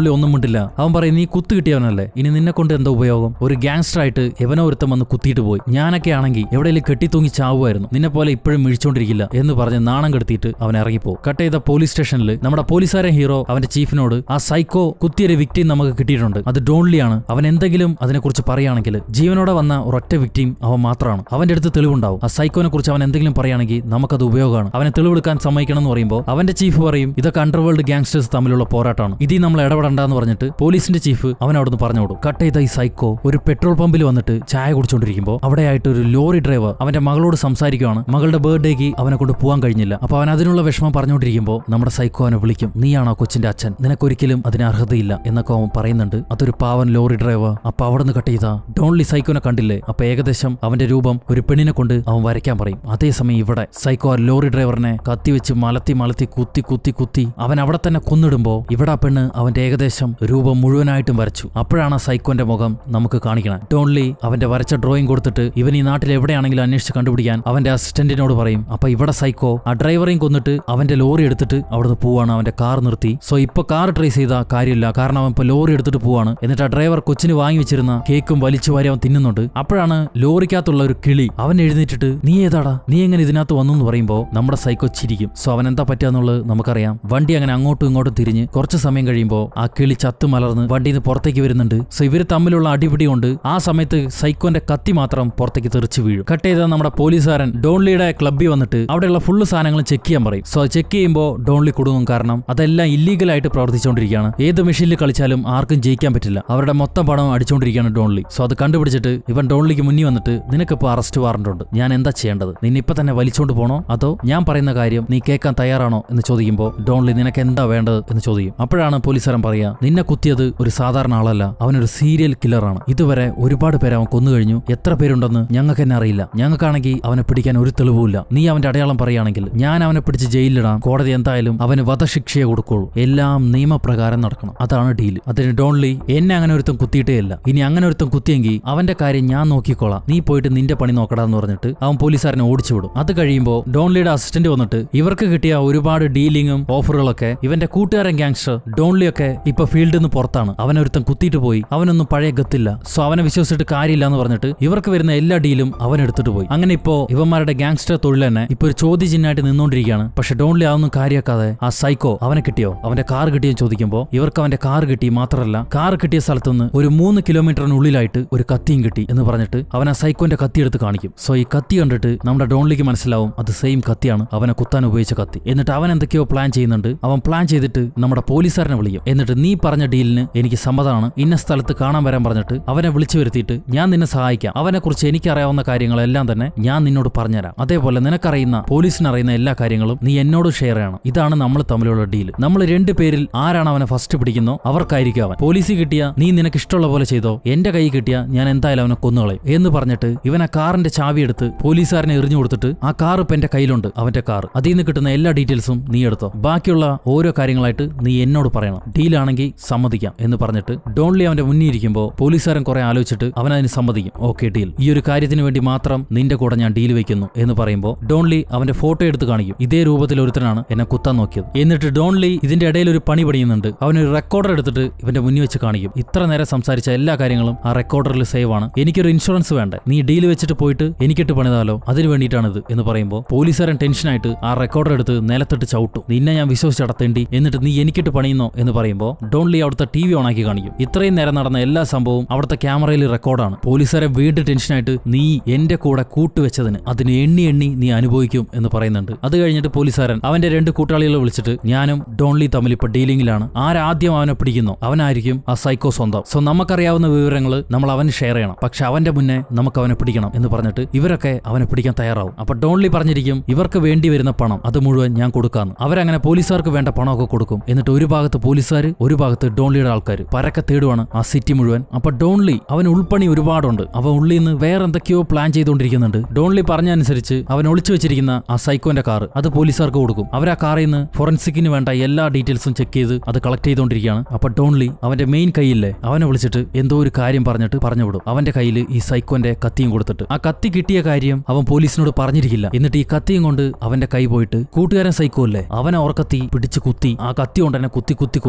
ഡോൺലി ഒന്നും മിണ്ടില്ല അവൻ പറയും നീ കുത്തു കിട്ടിയവനല്ലേ ഇനി നിന്നെ കൊണ്ട് എന്താ ഉപയോഗം ഒരു ഗാങ്സ്റ്റർ ആയിട്ട് എവനോ ഒരുത്തം വന്ന് കുത്തിയിട്ട് പോയി ഞാനൊക്കെ ആണെങ്കിൽ എവിടെയെങ്കിലും കെട്ടിത്തൂങ്ങി ചാവുമായിരുന്നു നിന്നെ പോലെ ഇപ്പോഴും മിഴിച്ചോണ്ടിരിക്കില്ല എന്ന് പറഞ്ഞ് നാണം കെടുത്തിയിട്ട് അവൻ ഇറങ്ങിപ്പോ കട്ട് ചെയ്ത പോലീസ് സ്റ്റേഷനിൽ നമ്മുടെ പോലീസുകാരൻ ഹീറോ അവന്റെ ചീഫിനോട് ആ സൈക്കോ കുത്തിയൊരു വിക്ടിം നമുക്ക് കിട്ടിയിട്ടുണ്ട് അത് ഡോൺലിയാണ് അവൻ എന്തെങ്കിലും അതിനെക്കുറിച്ച് പറയുകയാണെങ്കിൽ ജീവനോടെ വന്ന ഒരൊറ്റ വിക്ടിം അവൻ മാത്രമാണ് അവന്റെ അടുത്ത് തെളിവുണ്ടാവും ആ സൈക്കോനെ കുറിച്ച് അവൻ എന്തെങ്കിലും പറയുകയാണെങ്കിൽ നമുക്കത് ഉപയോഗമാണ് അവനെ തെളിവെടുക്കാൻ സമ്മതിക്കണം എന്ന് പറയുമ്പോൾ അവന്റെ ചീഫ് പറയും ഇതൊക്കെ അണ്ടർവേൾഡ് ഗാങ്സ്റ്റേഴ്സ് തമ്മിലുള്ള പോരാട്ടമാണ് ഇതിൽ നമ്മൾ ഇടപെടണ്ടെന്ന് പറഞ്ഞിട്ട് പോലീസിന്റെ ചീഫ് അവൻ അവിടുന്ന് പറഞ്ഞു കൊടുക്കും കട്ട് ചെയ്ത ഈ സൈക്കോ ഒരു പെട്രോൾ പമ്പിൽ വന്നിട്ട് ചായ കുടിച്ചോണ്ടിരിക്കുമ്പോൾ അവിടെയായിട്ട് ഒരു ലോറി ഡ്രൈവർ അവന്റെ മകളോട് സംസാരിക്കുവാണ് മകളുടെ ബർത്ത്ഡേക്ക് അവനെ കൊണ്ട് പോകാൻ കഴിഞ്ഞില്ല അപ്പൊ അവൻ അതിനുള്ള വിഷമം പറഞ്ഞുകൊണ്ടിരിക്കുമ്പോൾ നമ്മുടെ സൈക്കോ അവനെ വിളിക്കും നീയാണോ കൊച്ചിന്റെ അച്ഛൻ നിനക്കൊരിക്കലും അതിന് അർഹതയില്ല എന്നൊക്കെ അവൻ പറയുന്നുണ്ട് അതൊരു പാവൻ ലോറി ഡ്രൈവർ അപ്പൊ അവിടെ നിന്ന് കട്ട് ചെയ്താ ഡോൺലി സൈക്കോനെ കണ്ടില്ലേ അപ്പൊ ഏകദേശം അവന്റെ രൂപം ഒരു പെണ്ണിനെ കൊണ്ട് അവൻ വരയ്ക്കാൻ പറയും അതേസമയം ഇവിടെ സൈക്കോ ആ ലോറി ഡ്രൈവറിനെ കത്തി വെച്ച് മലത്തി മലത്തി കുത്തി കുത്തി കുത്തി അവൻ അവിടെ തന്നെ കൊന്നിടുമ്പോ ഇവിടെ ആ പെണ്ണ് അവന്റെ ഏകദേശം രൂപം മുഴുവനായിട്ടും വരച്ചു അപ്പോഴാണ് ആ സൈക്കോന്റെ മുഖം നമുക്ക് കാണിക്കണം ഡോൺലി അവന്റെ വരച്ച ഡ്രോയിങ് കൊടുത്തിട്ട് ഇവൻ ഈ നാട്ടിൽ എവിടെയാണെങ്കിലും അന്വേഷിച്ച് കണ്ടുപിടിക്കാൻ അവന്റെ അസിസ്റ്റന്റിനോട് പറയും അപ്പൊ ഇവിടെ സൈക്കോ ആ ഡ്രൈവറെയും കൊന്നിട്ട് അവന്റെ ലോറി എടുത്തിട്ട് അവിടുന്ന് പോവാണ് അവന്റെ കാർ നിർത്തി സോ ഇപ്പൊ കാർ ട്രേസ് ചെയ്ത കാര്യമില്ല കാരണം അവൻ ഇപ്പൊ ലോറി എടുത്തിട്ട് പോവാണ് എന്നിട്ട് ആ ഡ്രൈവർ കൊച്ചിന് വാങ്ങി വെച്ചിരുന്ന കേക്കും വലിച്ചു വാരി അവൻ തിന്നുന്നുണ്ട് അപ്പോഴാണ് ലോറിക്കകത്തുള്ള ഒരു കിളി അവൻ എഴുന്നേറ്റിട്ട് നീ ഏതാടാ നീ എങ്ങനെ ഇതിനകത്ത് വന്നു എന്ന് പറയുമ്പോ നമ്മുടെ സൈക്കോ ചിരിക്കും സോ അവൻ എന്താ പറ്റുകയെന്നുള്ളത് നമുക്കറിയാം വണ്ടി അങ്ങനെ അങ്ങോട്ടും ഇങ്ങോട്ടും തിരിഞ്ഞ് കുറച്ച് സമയം കഴിയുമ്പോൾ ആ കിളി ചത്തു മലർന്ന് വണ്ടിയിൽ നിന്ന് പുറത്തേക്ക് വരുന്നുണ്ട് സോ ഇവർ തമ്മിലുള്ള അടിപിടി കൊണ്ട് ആ സമയത്ത് സൈക്കോന്റെ കത്തി മാത്രം പുറത്തേക്ക് തെറിച്ച് വീഴും കട്ട് ചെയ്ത നമ്മുടെ പോലീസുകാരൻ ഡോൺലിയുടെ ക്ലബ്ബിൽ വന്നിട്ട് അവിടെയുള്ള ഫുള്ള് സാധനങ്ങളും ചെക്ക് ചെയ്യാൻ പറയും സോ ചെക്ക് ചെയ്യുമ്പോൾ ഡോൺലി കുടുങ്ങും കാരണം അതെല്ലാം ഇല്ലീഗലായിട്ട് പ്രവർത്തിച്ചുകൊണ്ടിരിക്കുകയാണ് ഏത് മെഷീനിൽ കളിച്ചാലും ആർക്കും ജയിക്കാൻ പറ്റില്ല അവരുടെ മൊത്തം പണം അടിച്ചുകൊണ്ടിരിക്കുകയാണ് ഡോൺലി സോ അത് കണ്ടുപിടിച്ചിട്ട് ഇവൻ ഡോൺലിക്ക് മുന്നിൽ വന്നിട്ട് നിനക്കിപ്പോൾ അറസ്റ്റ് വാറണ്ട് ഉണ്ട് ഞാൻ എന്താ ചെയ്യേണ്ടത് നിന്നെ ഇപ്പൊ തന്നെ വലിച്ചോണ്ട് പോണോ അതോ ഞാൻ പറയുന്ന കാര്യം നീ കേൾക്കാൻ തയ്യാറാണോ എന്ന് ചോദിക്കുമ്പോൾ ഡോൺലി നിനക്ക് എന്താ വേണ്ടത് എന്ന് ചോദിക്കും അപ്പോഴാണ് പോലീസുകാരൻ പറയാ നിന്നെ കുത്തിയത് ഒരു സാധാരണ ആളല്ല അവനൊരു സീരിയൽ കില്ലറാണ് ഇതുവരെ ഒരുപാട് പേരെ അവൻ കൊന്നു കഴിഞ്ഞു എത്ര പേരുണ്ടെന്ന് ഞങ്ങൾക്ക് തന്നെ അറിയില്ല ഞങ്ങൾക്കാണെങ്കിൽ അവനെ പിടിക്കാൻ ഒരു തെളിവുമില്ല നീ അവന്റെ അടയാളം പറയുകയാണെങ്കിൽ ഞാൻ അവനെ പിടിച്ച് ജയിലിലിടാം കോടതി എന്തായാലും അവന് വധശിക്ഷയെ കൊടുക്കുള്ളൂ എല്ലാം നിയമപ്രകാരം നടക്കണം അതാണ് ഡീല് അതിന് ഡോൺലി എന്നെ അങ്ങനെ ഒരുത്തം കുത്തിയിട്ടേയല്ല ഇനി അങ്ങനെ ഒരുത്തം കുത്തിയെങ്കിൽ അവന്റെ കാര്യം ഞാൻ നോക്കിക്കോളാം നീ പോയിട്ട് നിന്റെ പണി നോക്കടാന്ന് പറഞ്ഞിട്ട് അവൻ പോലീസുകാരനെ ഓടിച്ചു വിടും അത് കഴിയുമ്പോൾ ഡോൺലിയുടെ അസിസ്റ്റന്റ് വന്നിട്ട് ഇവർക്ക് കിട്ടിയ ഒരുപാട് ഡീലിങ്ങും ഓഫറുകളൊക്കെ ഇവന്റെ കൂട്ടുകാരൻ ഗാങ്സ്റ്റർ ഡോൺലിയൊക്കെ ഇപ്പൊ ഫീൽഡിൽ നിന്ന് പുറത്താണ് അവനൊരുത്തൻ കുത്തിയിട്ട് പോയി അവനൊന്നും പഴയ ഗത്തില്ല സോ അവനെ വിശ്വസിച്ചിട്ട് കാര്യമില്ല എന്ന് പറഞ്ഞിട്ട് ഇവർക്ക് വരുന്ന എല്ലാ ഡീലും അവൻ എടുത്തിട്ട് പോയി അങ്ങനെ ഇപ്പോ ഇവന്മാരുടെ ഗാങ്സ്റ്റർ തൊഴിൽ തന്നെ ഇപ്പൊ ഒരു ചോദ്യചിഹ്നമായിട്ട് നിന്നുകൊണ്ടിരിക്കുകയാണ് പക്ഷെ ഡോൺലി അതൊന്നും കാര്യമാക്കാതെ ആ സൈക്കോ അവനെ കിട്ടിയോ അവന്റെ കാർ കിട്ടിയോ എന്ന് ചോദിക്കുമ്പോൾ ഇവർക്ക് അവന്റെ കാർ കിട്ടി മാത്രമല്ല കാർ കിട്ടിയ സ്ഥലത്തുനിന്ന് ഒരു മൂന്ന് കിലോമീറ്ററിനുള്ളിലായിട്ട് ഒരു കത്തിയും കിട്ടി എന്ന് പറഞ്ഞിട്ട് അവൻ ആ സൈക്കോന്റെ കത്തി എടുത്ത് കാണിക്കും സോ ഈ കത്തി കണ്ടിട്ട് നമ്മുടെ ഡോൺലിക്ക് മനസ്സിലാവും അത് സെയിം കത്തിയാണ് അവനെ കുത്താൻ ഉപയോഗിച്ച കത്തി എന്നിട്ട് അവൻ എന്തൊക്കെയോ പ്ലാൻ ചെയ്യുന്നുണ്ട് അവൻ പ്ലാൻ ചെയ്തിട്ട് നമ്മുടെ പോലീസുകാരനെ വിളിക്കും എന്നിട്ട് നീ പറഞ്ഞ ഡീലിന് എനിക്ക് സമ്മതമാണ് ഇന്ന സ്ഥലത്ത് കാണാൻ വരാൻ പറഞ്ഞിട്ട് അവനെ വിളിച്ചു വരുത്തിയിട്ട് ഞാൻ നിന്നെ സഹായിക്കാം അവനെ കുറിച്ച് എനിക്കറിയാവുന്ന കാര്യങ്ങളെല്ലാം തന്നെ ഞാൻ നിന്നോട് പറഞ്ഞുതരാം അതേപോലെ നിനക്കറിയുന്ന പോലീസിന് അറിയുന്ന എല്ലാ കാര്യങ്ങളും നീ എന്നോട് ഷെയർ ചെയ്യണം ഇതാണ് നമ്മൾ തമ്മിലുള്ള ഡീൽ നമ്മൾ രണ്ടു പേരിൽ ആരാണ് അവനെ ഫസ്റ്റ് പിടിക്കുന്നോ അവർക്കായിരിക്കും അവൻ പോലീസിൽ കിട്ടിയ നീ നിനക്ക് ഇഷ്ടമുള്ള പോലെ ചെയ്തോ എന്റെ കൈ കിട്ടിയ ഞാൻ എന്തായാലും അവനെ കൊന്നുകളയും എന്ന് പറഞ്ഞിട്ട് ഇവൻ ആ കാറിന്റെ ചാവി എടുത്ത് പോലീസുകാരനെ എറിഞ്ഞു കൊടുത്തിട്ട് ആ കാർ ഇപ്പൊ എന്റെ കയ്യിലുണ്ട് അവന്റെ കാർ അതിൽ നിന്ന് കിട്ടുന്ന എല്ലാ ഡീറ്റെയിൽസും നീ എടുത്തോ ബാക്കിയുള്ള ഓരോ കാര്യങ്ങളായിട്ട് നീ എന്നോട് പറയണം ഡീലാണെങ്കിൽ സമ്മതിക്കാം എന്ന് പറഞ്ഞിട്ട് ഡോൺലി അവന്റെ മുന്നിൽ ഇരിക്കുമ്പോൾ പോലീസുകാരൻ കുറെ ആലോചിച്ചിട്ട് അവൻ അതിന് സമ്മതിക്കും ഓക്കെ ഡീൽ ഈ ഒരു കാര്യത്തിന് വേണ്ടി മാത്രം നിന്റെ കൂടെ ഞാൻ ഡീൽ വെക്കുന്നു എന്ന് പറയുമ്പോൾ ഡോൺലി അവന്റെ ഫോട്ടോ എടുത്ത് കാണിക്കും ഇതേ രൂപത്തിൽ ഒരുത്തനാണ് എന്നെ കുത്താൻ നോക്കിയത് എന്നിട്ട് ഡോൺലി ഇതിന്റെ ഇടയിൽ ഒരു പണി പണിയുന്നുണ്ട് അവനൊരു റെക്കോർഡർ എടുത്തിട്ട് ഇവന്റെ മുന്നിൽ വെച്ച് കാണിക്കും ഇത്ര നേരം സംസാരിച്ച എല്ലാ കാര്യങ്ങളും ആ റെക്കോർഡറിൽ സേവ് ആണ് എനിക്കൊരു ഇൻഷുറൻസ് വേണ്ടേ നീ ഡീൽ വെച്ചിട്ട് പോയിട്ട് എനിക്കിട്ട് പണിതാലോ അതിന് വേണ്ടിയിട്ടാണിത് എന്ന് പറയുമ്പോൾ പോലീസുകാരൻ ടെൻഷനായിട്ട് ആ റെക്കോർഡർ എടുത്ത് നിലത്തിട്ട് ചവിട്ടും നിന്നെ ഞാൻ വിശ്വസിച്ചടത്തേണ്ടി എന്നിട്ട് നീ എനിക്കിട്ട് പണിയുന്നോ എന്ന് പറയുമ്പോൾ ഡോൺലി അവിടുത്തെ ടി വി ഓണാക്കി കാണിക്കും ഇത്രയും നേരം നടന്ന എല്ലാ സംഭവവും അവിടുത്തെ ക്യാമറയിൽ റെക്കോർഡാണ് പോലീസുകാരെ വീണ്ടും ടെൻഷനായിട്ട് നീ എന്റെ കൂടെ കൂട്ടുവെച്ചതിന് അതിന് എണ്ണി എണ്ണി നീ അനുഭവിക്കും എന്ന് പറയുന്നുണ്ട് അത് കഴിഞ്ഞിട്ട് പോലീസുകാരൻ അവന്റെ രണ്ട് കൂട്ടാളികളെ വിളിച്ചിട്ട് ഞാനും ഡോൺലി തമ്മിൽ ഇപ്പൊ ഡീലിംഗിലാണ് ആരാദ്യം അവനെ പിടിക്കുന്നോ അവനായിരിക്കും ആ സൈക്കോ സ്വന്തം സോ നമുക്കറിയാവുന്ന വിവരങ്ങൾ നമ്മൾ അവന് ഷെയർ ചെയ്യണം പക്ഷെ അവന്റെ മുന്നേ നമുക്ക് അവനെ പിടിക്കണം എന്ന് പറഞ്ഞിട്ട് ഇവരൊക്കെ അവനെ പിടിക്കാൻ തയ്യാറാവും അപ്പൊ ഡോൺലി പറഞ്ഞിരിക്കും ഇവർക്ക് വേണ്ടി വരുന്ന പണം അത് മുഴുവൻ ഞാൻ കൊടുക്കാന്ന് അവരങ്ങനെ പോലീസുകാർക്ക് വേണ്ട പണമൊക്കെ കൊടുക്കും എന്നിട്ട് ഒരു ഭാഗത്ത് പോലീസുകാർ ഒരു ഭാഗത്ത് ഡോൺലിയുടെ ആൾക്കാർ പരക്കെ തേടുവാണ് ആ സിറ്റി മുഴുവൻ അപ്പൊ ഡോൺലി അവൻ ഉൾപ്പണി ഒരുപാടുണ്ട് അവൻ ഉള്ളിൽ നിന്ന് വേറെ എന്തൊക്കെയോ പ്ലാൻ ചെയ്തുകൊണ്ടിരിക്കുന്നുണ്ട് ഡോൺലി പറഞ്ഞ അനുസരിച്ച് അവൻ ഒളിച്ചു വെച്ചിരിക്കുന്ന ആ സൈക്കോന്റെ കാർ അത് പോലീസുകാർക്ക് കൊടുക്കും അവർ ആ കാറിൽ നിന്ന് ഫോറൻസിക്കിന് വേണ്ട എല്ലാ ഡീറ്റെയിൽസും ചെക്ക് ചെയ്ത് അത് കളക്ട് ചെയ്തുകൊണ്ടിരിക്കുകയാണ് അപ്പൊ ഡോൺലി അവന്റെ മെയിൻ കൈയില്ലേ അവനെ വിളിച്ചിട്ട് എന്തോ ഒരു കാര്യം പറഞ്ഞിട്ട് പറഞ്ഞു വിടും അവന്റെ കയ്യിൽ ഈ സൈക്കോന്റെ കത്തിയും കൊടുത്തിട്ട് ആ കത്തി കിട്ടിയ കാര്യം അവൻ പോലീസിനോട് പറഞ്ഞിരിക്കില്ല എന്നിട്ട് ഈ കത്തിയും കൊണ്ട് അവന്റെ കൈ പോയിട്ട് കൂട്ടുകാരൻ സൈക്കോ അല്ലേ അവനെ ഓർക്കത്തി പിടിച്ച് കുത്തി ആ കത്തി കൊണ്ട് എന്നെ കുത്തി കുത്തി കൊല്ലും എന്നിട്ട്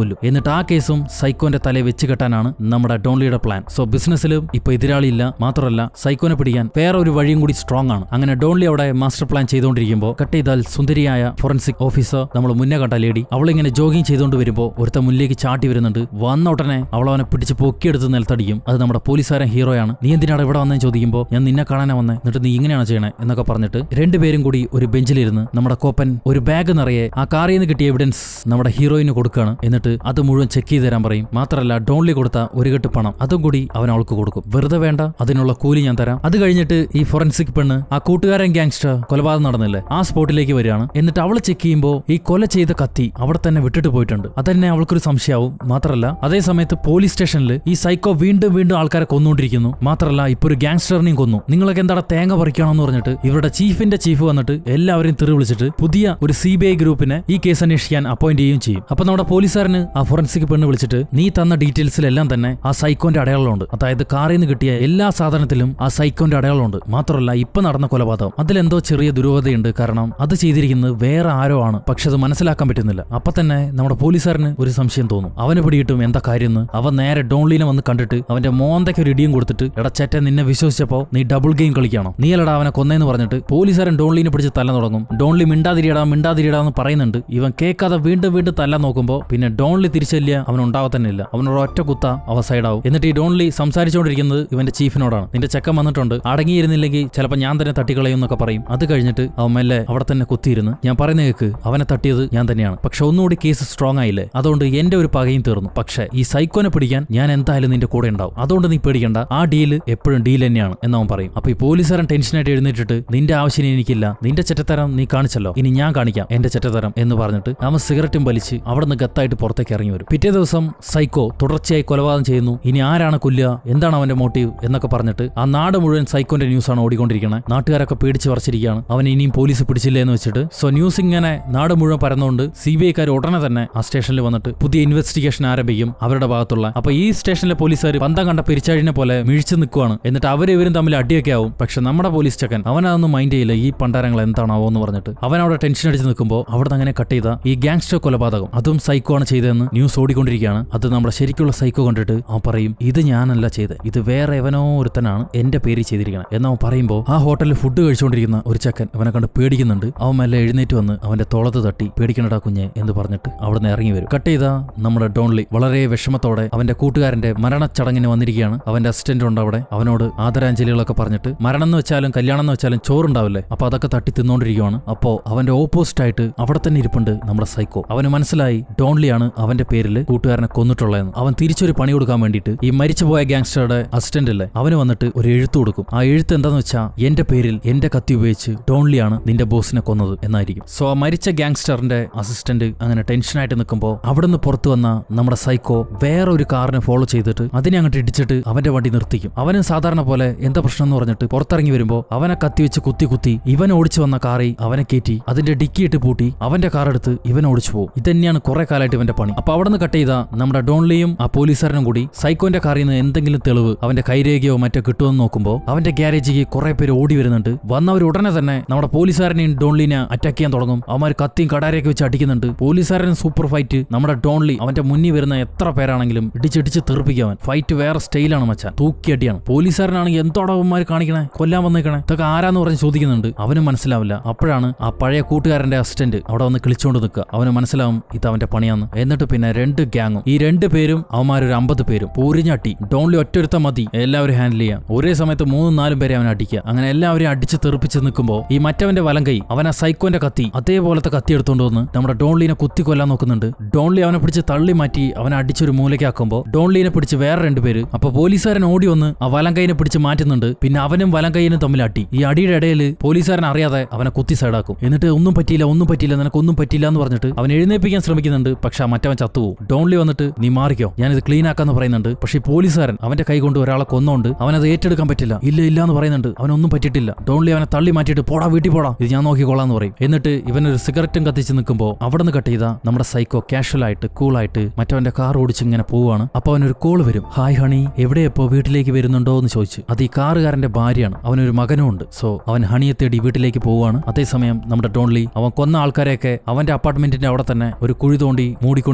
എന്നിട്ട് ആ കേസും സൈക്കോന്റെ തലയിൽ വെച്ച് കെട്ടാനാണ് നമ്മുടെ ഡോൺലിയുടെ പ്ലാൻ സോ ബിസിനസ്സിലും ഇപ്പൊ എതിരാളിയില്ല മാത്രമല്ല സൈക്കോനെ പിടിക്കാൻ വേറെ ഒരു വഴിയും കൂടി സ്ട്രോങ് ആണ് അങ്ങനെ ഡോൺലി അവിടെ മാസ്റ്റർ പ്ലാൻ ചെയ്തുകൊണ്ടിരിക്കുമ്പോൾ കട്ട് ചെയ്താൽ സുന്ദരിയായ ഫോറൻസിക് ഓഫീസർ നമ്മൾ മുന്നേ കണ്ട ലേഡി അവളിങ്ങനെ ജോഗിങ് ചെയ്തുകൊണ്ട് വരുമ്പോൾ ഒരുത്ത മുന്നിലേക്ക് ചാട്ടി വരുന്നുണ്ട് വന്ന ഉടനെ അവൾ അവനെ പിടിച്ച് പൊക്കിയെടുത്ത് നിലത്തടിക്കും അത് നമ്മുടെ പോലീസുകാരൻ ഹീറോയാണ് നീ എന്തിനാണ് ഇവിടെ വന്നതെന്ന് ചോദിക്കുമ്പോൾ ഞാൻ നിന്നെ കാണാനാ വന്നേ എന്നിട്ട് നീ ഇങ്ങനെയാണ് ചെയ്യണേ എന്നൊക്കെ പറഞ്ഞിട്ട് രണ്ടുപേരും കൂടി ഒരു ബെഞ്ചിലിരുന്ന് നമ്മുടെ കോപ്പൻ ഒരു ബാഗ് നിറയെ ആ കാറിൽ നിന്ന് കിട്ടിയ എവിഡൻസ് നമ്മുടെ ഹീറോയിന് കൊടുക്കുകയാണ് എന്നിട്ട് അത് മുഴുവൻ ചെക്ക് ചെയ്ത് തരാൻ പറയും മാത്രമല്ല ഡോൺലി കൊടുത്ത ഒരു കെട്ട് പണം അതും കൂടി അവൻ അവൾക്ക് കൊടുക്കും വെറുതെ വേണ്ട അതിനുള്ള കൂലി ഞാൻ തരാം അത് കഴിഞ്ഞിട്ട് ഈ ഫോറൻസിക് പെണ്ണ് ആ കൂട്ടുകാരൻ ഗ്യാങ്സ്റ്റർ കൊലപാതകം നടന്നില്ലേ ആ സ്പോട്ടിലേക്ക് വരികയാണ് എന്നിട്ട് അവൾ ചെക്ക് ചെയ്യുമ്പോൾ ഈ കൊല ചെയ്ത കത്തി അവിടെ തന്നെ വിട്ടിട്ട് പോയിട്ടുണ്ട് അതന്നെ അവൾക്കൊരു സംശയമാവും മാത്രമല്ല അതേ സമയത്ത് പോലീസ് സ്റ്റേഷനിൽ ഈ സൈക്കോ വീണ്ടും വീണ്ടും ആൾക്കാരെ കൊന്നുകൊണ്ടിരിക്കുന്നു മാത്രമല്ല ഇപ്പൊ ഒരു ഗ്യാങ്സ്റ്ററിനെയും കൊന്നു നിങ്ങളൊക്കെ എന്താണ് തേങ്ങ പറിക്കണമെന്ന് പറഞ്ഞിട്ട് ഇവരുടെ ചീഫിന്റെ ചീഫ് വന്നിട്ട് എല്ലാവരെയും തെറി വിളിച്ചിട്ട് പുതിയ ഒരു സി ബി ഐ ഗ്രൂപ്പിനെ ഈ കേസ് അന്വേഷിക്കാൻ അപ്പോയിന്റ് ചെയ്യുകയും ചെയ്യും അപ്പൊ നമ്മുടെ പോലീസുകാരന് ആ ഫോറൻസിക് പെണ്ണ് വിളിച്ചിട്ട് നീ തന്ന ഡീറ്റെയിൽസിലെല്ലാം തന്നെ ആ സൈക്കോന്റെ അടയാളമുണ്ട് അതായത് കാറിൽ നിന്ന് കിട്ടിയ എല്ലാ സാധനത്തിലും ആ സൈക്കോന്റെ അടയാളമുണ്ട് മാത്രമല്ല ഇപ്പൊ നടന്ന കൊലപാതകം അതിലെന്തോ ചെറിയ ദുരൂഹതയുണ്ട് കാരണം അത് ചെയ്തിരിക്കുന്നത് വേറെ ആരോ ആണ് പക്ഷെ അത് മനസ്സിലാക്കാൻ പറ്റുന്നില്ല അപ്പൊ തന്നെ നമ്മുടെ പോലീസുകാരന് ഒരു സംശയം തോന്നും അവന് പിടിയിട്ടും എന്താ കാര്യം എന്ന് അവൻ നേരെ ഡോൺലീനെ വന്ന് കണ്ടിട്ട് അവന്റെ മോന്തയ്ക്ക് ഒരു ഇടിയും കൊടുത്തിട്ട് എടാ ചേട്ടൻ നിന്നെ വിശ്വസിച്ചപ്പോ നീ ഡബിൾ ഗെയിം കളിക്കാണോ നീ അല്ലടാ അവനെ കൊന്നേന്ന് പറഞ്ഞിട്ട് പോലീസുകാരൻ ഡോൺലീനെ പിടിച്ച് തല്ലാൻ തുടങ്ങും ഡോൺലി മിണ്ടാതിരിയടാ മിണ്ടാതിരിയടാ എന്ന് പറയുന്നുണ്ട് ഇവൻ കേൾക്കാതെ വീണ്ടും വീണ്ടും തല്ലാൻ നോക്കുമ്പോൾ പിന്നെ ഡോൺലി തിരിച്ചല്ല അവൻ ഉണ്ടാവത്തന്നില്ല അവനോട് ഒറ്റ കുത്ത അവ സൈഡാവും എന്നിട്ട് ഈ ഡോൺലി സംസാരിച്ചുകൊണ്ടിരിക്കുന്നത് ഇവന്റെ ചീഫിനോടാണ് നിന്റെ ചെക്കൻ വന്നിട്ടുണ്ട് അടങ്ങിയിരുന്നില്ലെങ്കിൽ ചിലപ്പോൾ ഞാൻ തന്നെ തട്ടിക്കളയും എന്നൊക്കെ പറയും അത് കഴിഞ്ഞിട്ട് അവൻ മെല്ലെ അവിടെ തന്നെ കുത്തിയിരുന്ന് ഞാൻ പറയുന്ന കേക്ക് അവനെ തട്ടിയത് ഞാൻ തന്നെയാണ് പക്ഷെ ഒന്നുകൂടി കേസ് സ്ട്രോങ് ആയില്ലേ അതുകൊണ്ട് എന്റെ ഒരു പകയും തീർന്നു പക്ഷെ ഈ സൈക്കോനെ പിടിക്കാൻ ഞാൻ എന്തായാലും നിന്റെ കൂടെ ഉണ്ടാവും അതുകൊണ്ട് നീ പേടിക്കണ്ട ആ ഡീല് എപ്പോഴും ഡീൽ തന്നെയാണ് എന്നവൻ പറയും അപ്പൊ ഈ പോലീസുകാരൻ ടെൻഷനായിട്ട് എഴുന്നേറ്റിട്ട് നിന്റെ ആവശ്യം എനിക്കില്ല നിന്റെ ചെറ്റത്തരം നീ കാണിച്ചല്ലോ ഇനി ഞാൻ കാണിക്കാം എന്റെ ചെറ്റത്തരം എന്ന് പറഞ്ഞിട്ട് അവൻ സിഗരറ്റും വലിച്ച് അവിടെ നിന്ന് ഗത്തായിട്ട് പുറത്തേക്ക് ഇറങ്ങി വരും പിറ്റേ ദിവസം സൈക്കോ തുടർച്ചയായി കൊലപാതകം ചെയ്യുന്നു ഇനി ആരാണ് കൊല്ലുക എന്താണ് അവന്റെ മോട്ടീവ് എന്നൊക്കെ പറഞ്ഞിട്ട് ആ നാട് മുഴുവൻ സൈക്കോന്റെ ന്യൂസാണ് ഓടിക്കൊണ്ടിരിക്കുന്നത് നാട്ടുകാരൊക്കെ പേടിച്ച് വരച്ചിരിക്കുകയാണ് അവൻ ഇനിയും പോലീസ് പിടിച്ചില്ല എന്ന് വെച്ചിട്ട് സോ ന്യൂസ് ഇങ്ങനെ നാട് മുഴുവൻ പരന്നുകൊണ്ട് സി ബി ഐക്കാർ ഉടനെ തന്നെ ആ സ്റ്റേഷനിൽ വന്നിട്ട് പുതിയ ഇൻവെസ്റ്റിഗേഷൻ ആരംഭിക്കും അവരുടെ ഭാഗത്തുള്ള അപ്പൊ ഈ സ്റ്റേഷനിലെ പോലീസുകാർ പന്തം കണ്ട പെരിച്ചാഴിനെ പോലെ മിഴിച്ചു നിൽക്കുവാണ് എന്നിട്ട് അവരും ഇവരും തമ്മിൽ അടിയൊക്കെ ആവും പക്ഷെ നമ്മുടെ പോലീസ് ചക്കൻ അവനതൊന്നും മൈൻഡ് ചെയ്യില്ല ഈ പണ്ടാരങ്ങൾ എന്താണാവോ എന്ന് പറഞ്ഞിട്ട് അവൻ അവിടെ ടെൻഷൻ അടിച്ച് നിൽക്കുമ്പോൾ അവിടെ അങ്ങനെ കട്ട് ചെയ്ത ഈ ഗാങ്സ്റ്റർ കൊലപാതകം അതും സൈക്കോ ആണ് ചെയ്തതെന്ന് ന്യൂസ് ഓടിക്കൊണ്ടിരിക്കുകയാണ് അത് നമ്മുടെ ശരിക്കുള്ള സൈക്കോ കണ്ടിട്ട് അവൻ പറയും ഇത് ഞാനല്ല ചെയ്തത് ഇത് വേറെ എവനോ ഒരുത്തനാണ് എന്റെ പേര് ചെയ്തിരിക്കണം എന്ന് അവൻ പറയുമ്പോൾ ആ ഹോട്ടലിൽ ഫുഡ് കഴിച്ചുകൊണ്ടിരിക്കുന്ന ഒരു ചക്കൻ അവനെ കണ്ട് പേടിക്കുന്നുണ്ട് അവൻ മെല്ലെ എഴുന്നേറ്റ് വന്ന് അവന്റെ തോളത്ത് തട്ടി പേടിക്കണടാ കുഞ്ഞെ എന്ന് പറഞ്ഞിട്ട് അവിടുന്ന് ഇറങ്ങി വരും കട്ട് ചെയ്ത നമ്മുടെ ഡോൺലി വളരെ വിഷമത്തോടെ അവന്റെ കൂട്ടുകാരന്റെ മരണച്ചടങ്ങിന് വന്നിരിക്കുകയാണ് അവന്റെ അസിസ്റ്റന്റ് ഉണ്ട് അവിടെ അവനോട് ആദരാഞ്ജലികളൊക്കെ പറഞ്ഞിട്ട് മരണം എന്ന് വെച്ചാലും കല്യാണം എന്ന് വെച്ചാലും ചോറുണ്ടാവില്ലേ അപ്പൊ അതൊക്കെ തട്ടി തിന്നോണ്ടിരിക്കുകയാണ് അപ്പോ അവന്റെ ഓപ്പോസിറ്റ് ആയിട്ട് അവിടെ തന്നെ ഇരിപ്പുണ്ട് നമ്മുടെ സൈക്കോ അവന് മനസ്സിലായി ഡോൺലിയാണ് അവന്റെ പേരിൽ കൂട്ടുകാരനെ കൊന്നിട്ടുള്ളതെന്ന് അവൻ തിരിച്ചൊരു പണി കൊടുക്കാൻ വേണ്ടിയിട്ട് ഈ മരിച്ചുപോയ ഗാങ്സ്റ്ററുടെ അസിസ്റ്റന്റ് അല്ലേ അവന് വന്നിട്ട് ഒരു എഴുത്ത് കൊടുക്കും ആ എഴുത്ത് എന്താന്ന് വെച്ചാൽ എന്റെ പേരിൽ എന്റെ കത്തി ഉപയോഗിച്ച് ഡോൺലിയാണ് നിന്റെ ബോസിനെ കൊന്നത് എന്നായിരിക്കും സോ ആ മരിച്ച ഗാങ്സ്റ്ററിന്റെ അസിസ്റ്റന്റ് അങ്ങനെ ടെൻഷനായിട്ട് നിൽക്കുമ്പോൾ അവിടുന്ന് പുറത്തു വന്ന നമ്മുടെ സൈക്കോ വേറെ ഒരു കാറിനെ ഫോളോ ചെയ്തിട്ട് അതിനെ അങ്ങോട്ട് ഇടിച്ചിട്ട് അവന്റെ വണ്ടി നിർത്തിക്കും അവനും സാധാരണ പോലെ എന്താ പ്രശ്നം എന്ന് പറഞ്ഞിട്ട് പുറത്തിറങ്ങി വരുമ്പോൾ അവനെ കത്തി വെച്ച് കുത്തി കുത്തി ഇവൻ ഓടിച്ചു വന്ന കാറിൽ അവനെ കയറ്റി അതിന്റെ ഡിക്കി ഇട്ട് പൂട്ടി അവന്റെ കാർ എടുത്ത് ഇവൻ ഓടിച്ചു പോകും ഇതന്നെയാണ് കുറെ കാലമായിട്ട് ഇവന്റെ പണി അപ്പൊ അവിടെ നിന്ന് കട്ട് ചെയ്ത നമ്മുടെ ഡോൺലിയും ആ പോലീസുകാരനും കൂടി സൈക്കോന്റെ കാറിൽ നിന്ന് എന്തെങ്കിലും തെളിവ് അവന്റെ കൈരേഖയോ മറ്റോ കിട്ടുമെന്ന് നോക്കുമ്പോൾ അവന്റെ ഗ്യാരേജിക്ക് കുറെ പേര് ഓടി വരുന്നുണ്ട് വന്നവർ ഉടനെ തന്നെ നമ്മുടെ പോലീസുകാരനെയും ഡോൺലിനെ അറ്റാക്ക് ചെയ്യാൻ തുടങ്ങും അവന്മാർ കത്തിയും കടാരയൊക്കെ വെച്ച് അടിക്കുന്നുണ്ട് പോലീസുകാരൻ സൂപ്പർ ഫൈറ്റ് നമ്മുടെ ഡോൺലി അവന്റെ മുന്നിൽ വരുന്ന എത്ര പേരാണെങ്കിലും ഇടിച്ചിടിച്ച് തെറിപ്പിക്കവൻ ഫൈറ്റ് വേറെ സ്റ്റൈലാണ് മച്ചാൻ തൂക്കിയടിയാണ് പോലീസുകാരനാണെങ്കിൽ എന്തോടെ അവന്മാർ കാണിക്കണേ കൊല്ലാൻ വന്നേക്കണേ ഇതൊക്കെ ആരാന്ന് പറഞ്ഞ് ചോദിക്കുന്നുണ്ട് അവനും മനസ്സിലാവില്ല അപ്പോഴാണ് ആ പഴയ കൂട്ടുകാരന്റെ അസിസ്റ്റന്റ് അവിടെ വന്ന് കിളിച്ചോണ്ട് നിൽക്കുക അവന് മനസ്സിലാവും ഇത് അവന്റെ പണിയാന്ന് എന്നിട്ട് പിന്നെ രണ്ട് ഗ്യാങ്ങും ഈ രണ്ട് പേരും അവന്മാരൊരു അമ്പത് പേരും പൂരിഞ്ഞാട്ടി ഡോൺലി ഒറ്റൊരുത്ത മതി എല്ലാവരും ഹാൻഡിൽ ചെയ്യാം ഒരേ സമയത്ത് മൂന്നും നാലും പേരെ അവൻ അടിക്കുക അങ്ങനെ എല്ലാവരെയും അടിച്ച് തെറിപ്പിച്ച് നിൽക്കുമ്പോൾ ഈ മറ്റവന്റെ വലം കൈ അവൻ ആ സൈക്കോന്റെ കത്തി അതേപോലത്തെ കത്തി എടുത്തോണ്ട് വന്ന് നമ്മുടെ ഡോൺലിനെ കുത്തി കൊല്ലാൻ നോക്കുന്നുണ്ട് ഡോൺലി അവനെ പിടിച്ച് തള്ളി മാറ്റി അവനെ അടിച്ചൊരു മൂലയ്ക്കാക്കുമ്പോൾ ഡോൺലിനെ പിടിച്ച് വേറെ രണ്ടുപേര് അപ്പൊ പോലീസുകാരൻ ഓടി വന്ന് ആ വലം കൈനെ പിടിച്ച് മാറ്റുന്നുണ്ട് പിന്നെ അവനും വലം കൈനും തമ്മിൽ അട്ടി ഈ അടിയുടെ ഇടയിൽ പോലീസുകാരൻ അറിയാതെ അവനെ കുത്തി സൈഡാക്കും എന്നിട്ട് ഒന്നും പറ്റിയില്ല ഒന്നും പറ്റിയില്ല നിനക്കൊന്നും പറ്റില്ല എന്ന് പറഞ്ഞിട്ട് അവൻ എഴുന്നേപ്പിക്കാൻ ശ്രമിക്കുന്നുണ്ട് പക്ഷെ ആ മറ്റവൻ ചത്തുപോകും ഡോൺലി വന്നിട്ട് നീ മാറിക്കോ ഞാനിത് ക്ലീൻ ആക്കാന്ന് പറയുന്നുണ്ട് പക്ഷേ ഈ പോലീസുകാരൻ അവന്റെ കൈ കൊണ്ട് ഒരാളെ കൊന്നോണ്ട് അവനത് ഏറ്റെടുക്കാൻ പറ്റില്ല ഇല്ല ഇല്ല എന്ന് പറയുന്നുണ്ട് അവനൊന്നും പറ്റിയിട്ടില്ല ഡോൺലി അവനെ തള്ളി മാറ്റിയിട്ട് പോടാ വീട്ടിൽ പോടാ ഇത് ഞാൻ നോക്കിക്കോളാം എന്ന് പറയും എന്നിട്ട് ഇവനൊരു സിഗരറ്റും കത്തിച്ച് നിൽക്കുമ്പോൾ അവിടെ നിന്ന് കട്ട് ചെയ്ത നമ്മുടെ സൈക്കോ കാഷ്വൽ ആയിട്ട് കൂളായിട്ട് മറ്റവന്റെ കാർ ഓടിച്ച് ഇങ്ങനെ പോവാണ് അപ്പൊ അവനൊരു കോൾ വരും ഹായ് ഹണി എവിടെയപ്പോ വീട്ടിലേക്ക് വരുന്നുണ്ടോ എന്ന് ചോദിച്ചു അത് ഈ കാറുകാരന്റെ ഭാര്യയാണ് അവനൊരു മകനും ഉണ്ട് സോ അവൻ ഹണിയെ തേടി വീട്ടിലേക്ക് പോവാണ് അതേസമയം നമ്മുടെ ഡോൺലി അവൻ കൊന്ന ആൾക്കാരെയൊക്കെ അവന്റെ അപ്പാർട്ട്മെന്റിന്റെ അവിടെ തന്നെ ഒരു കുഴി തോണ്ടി മൂടിക്കൊണ്ടിരിക്കുകയാണ്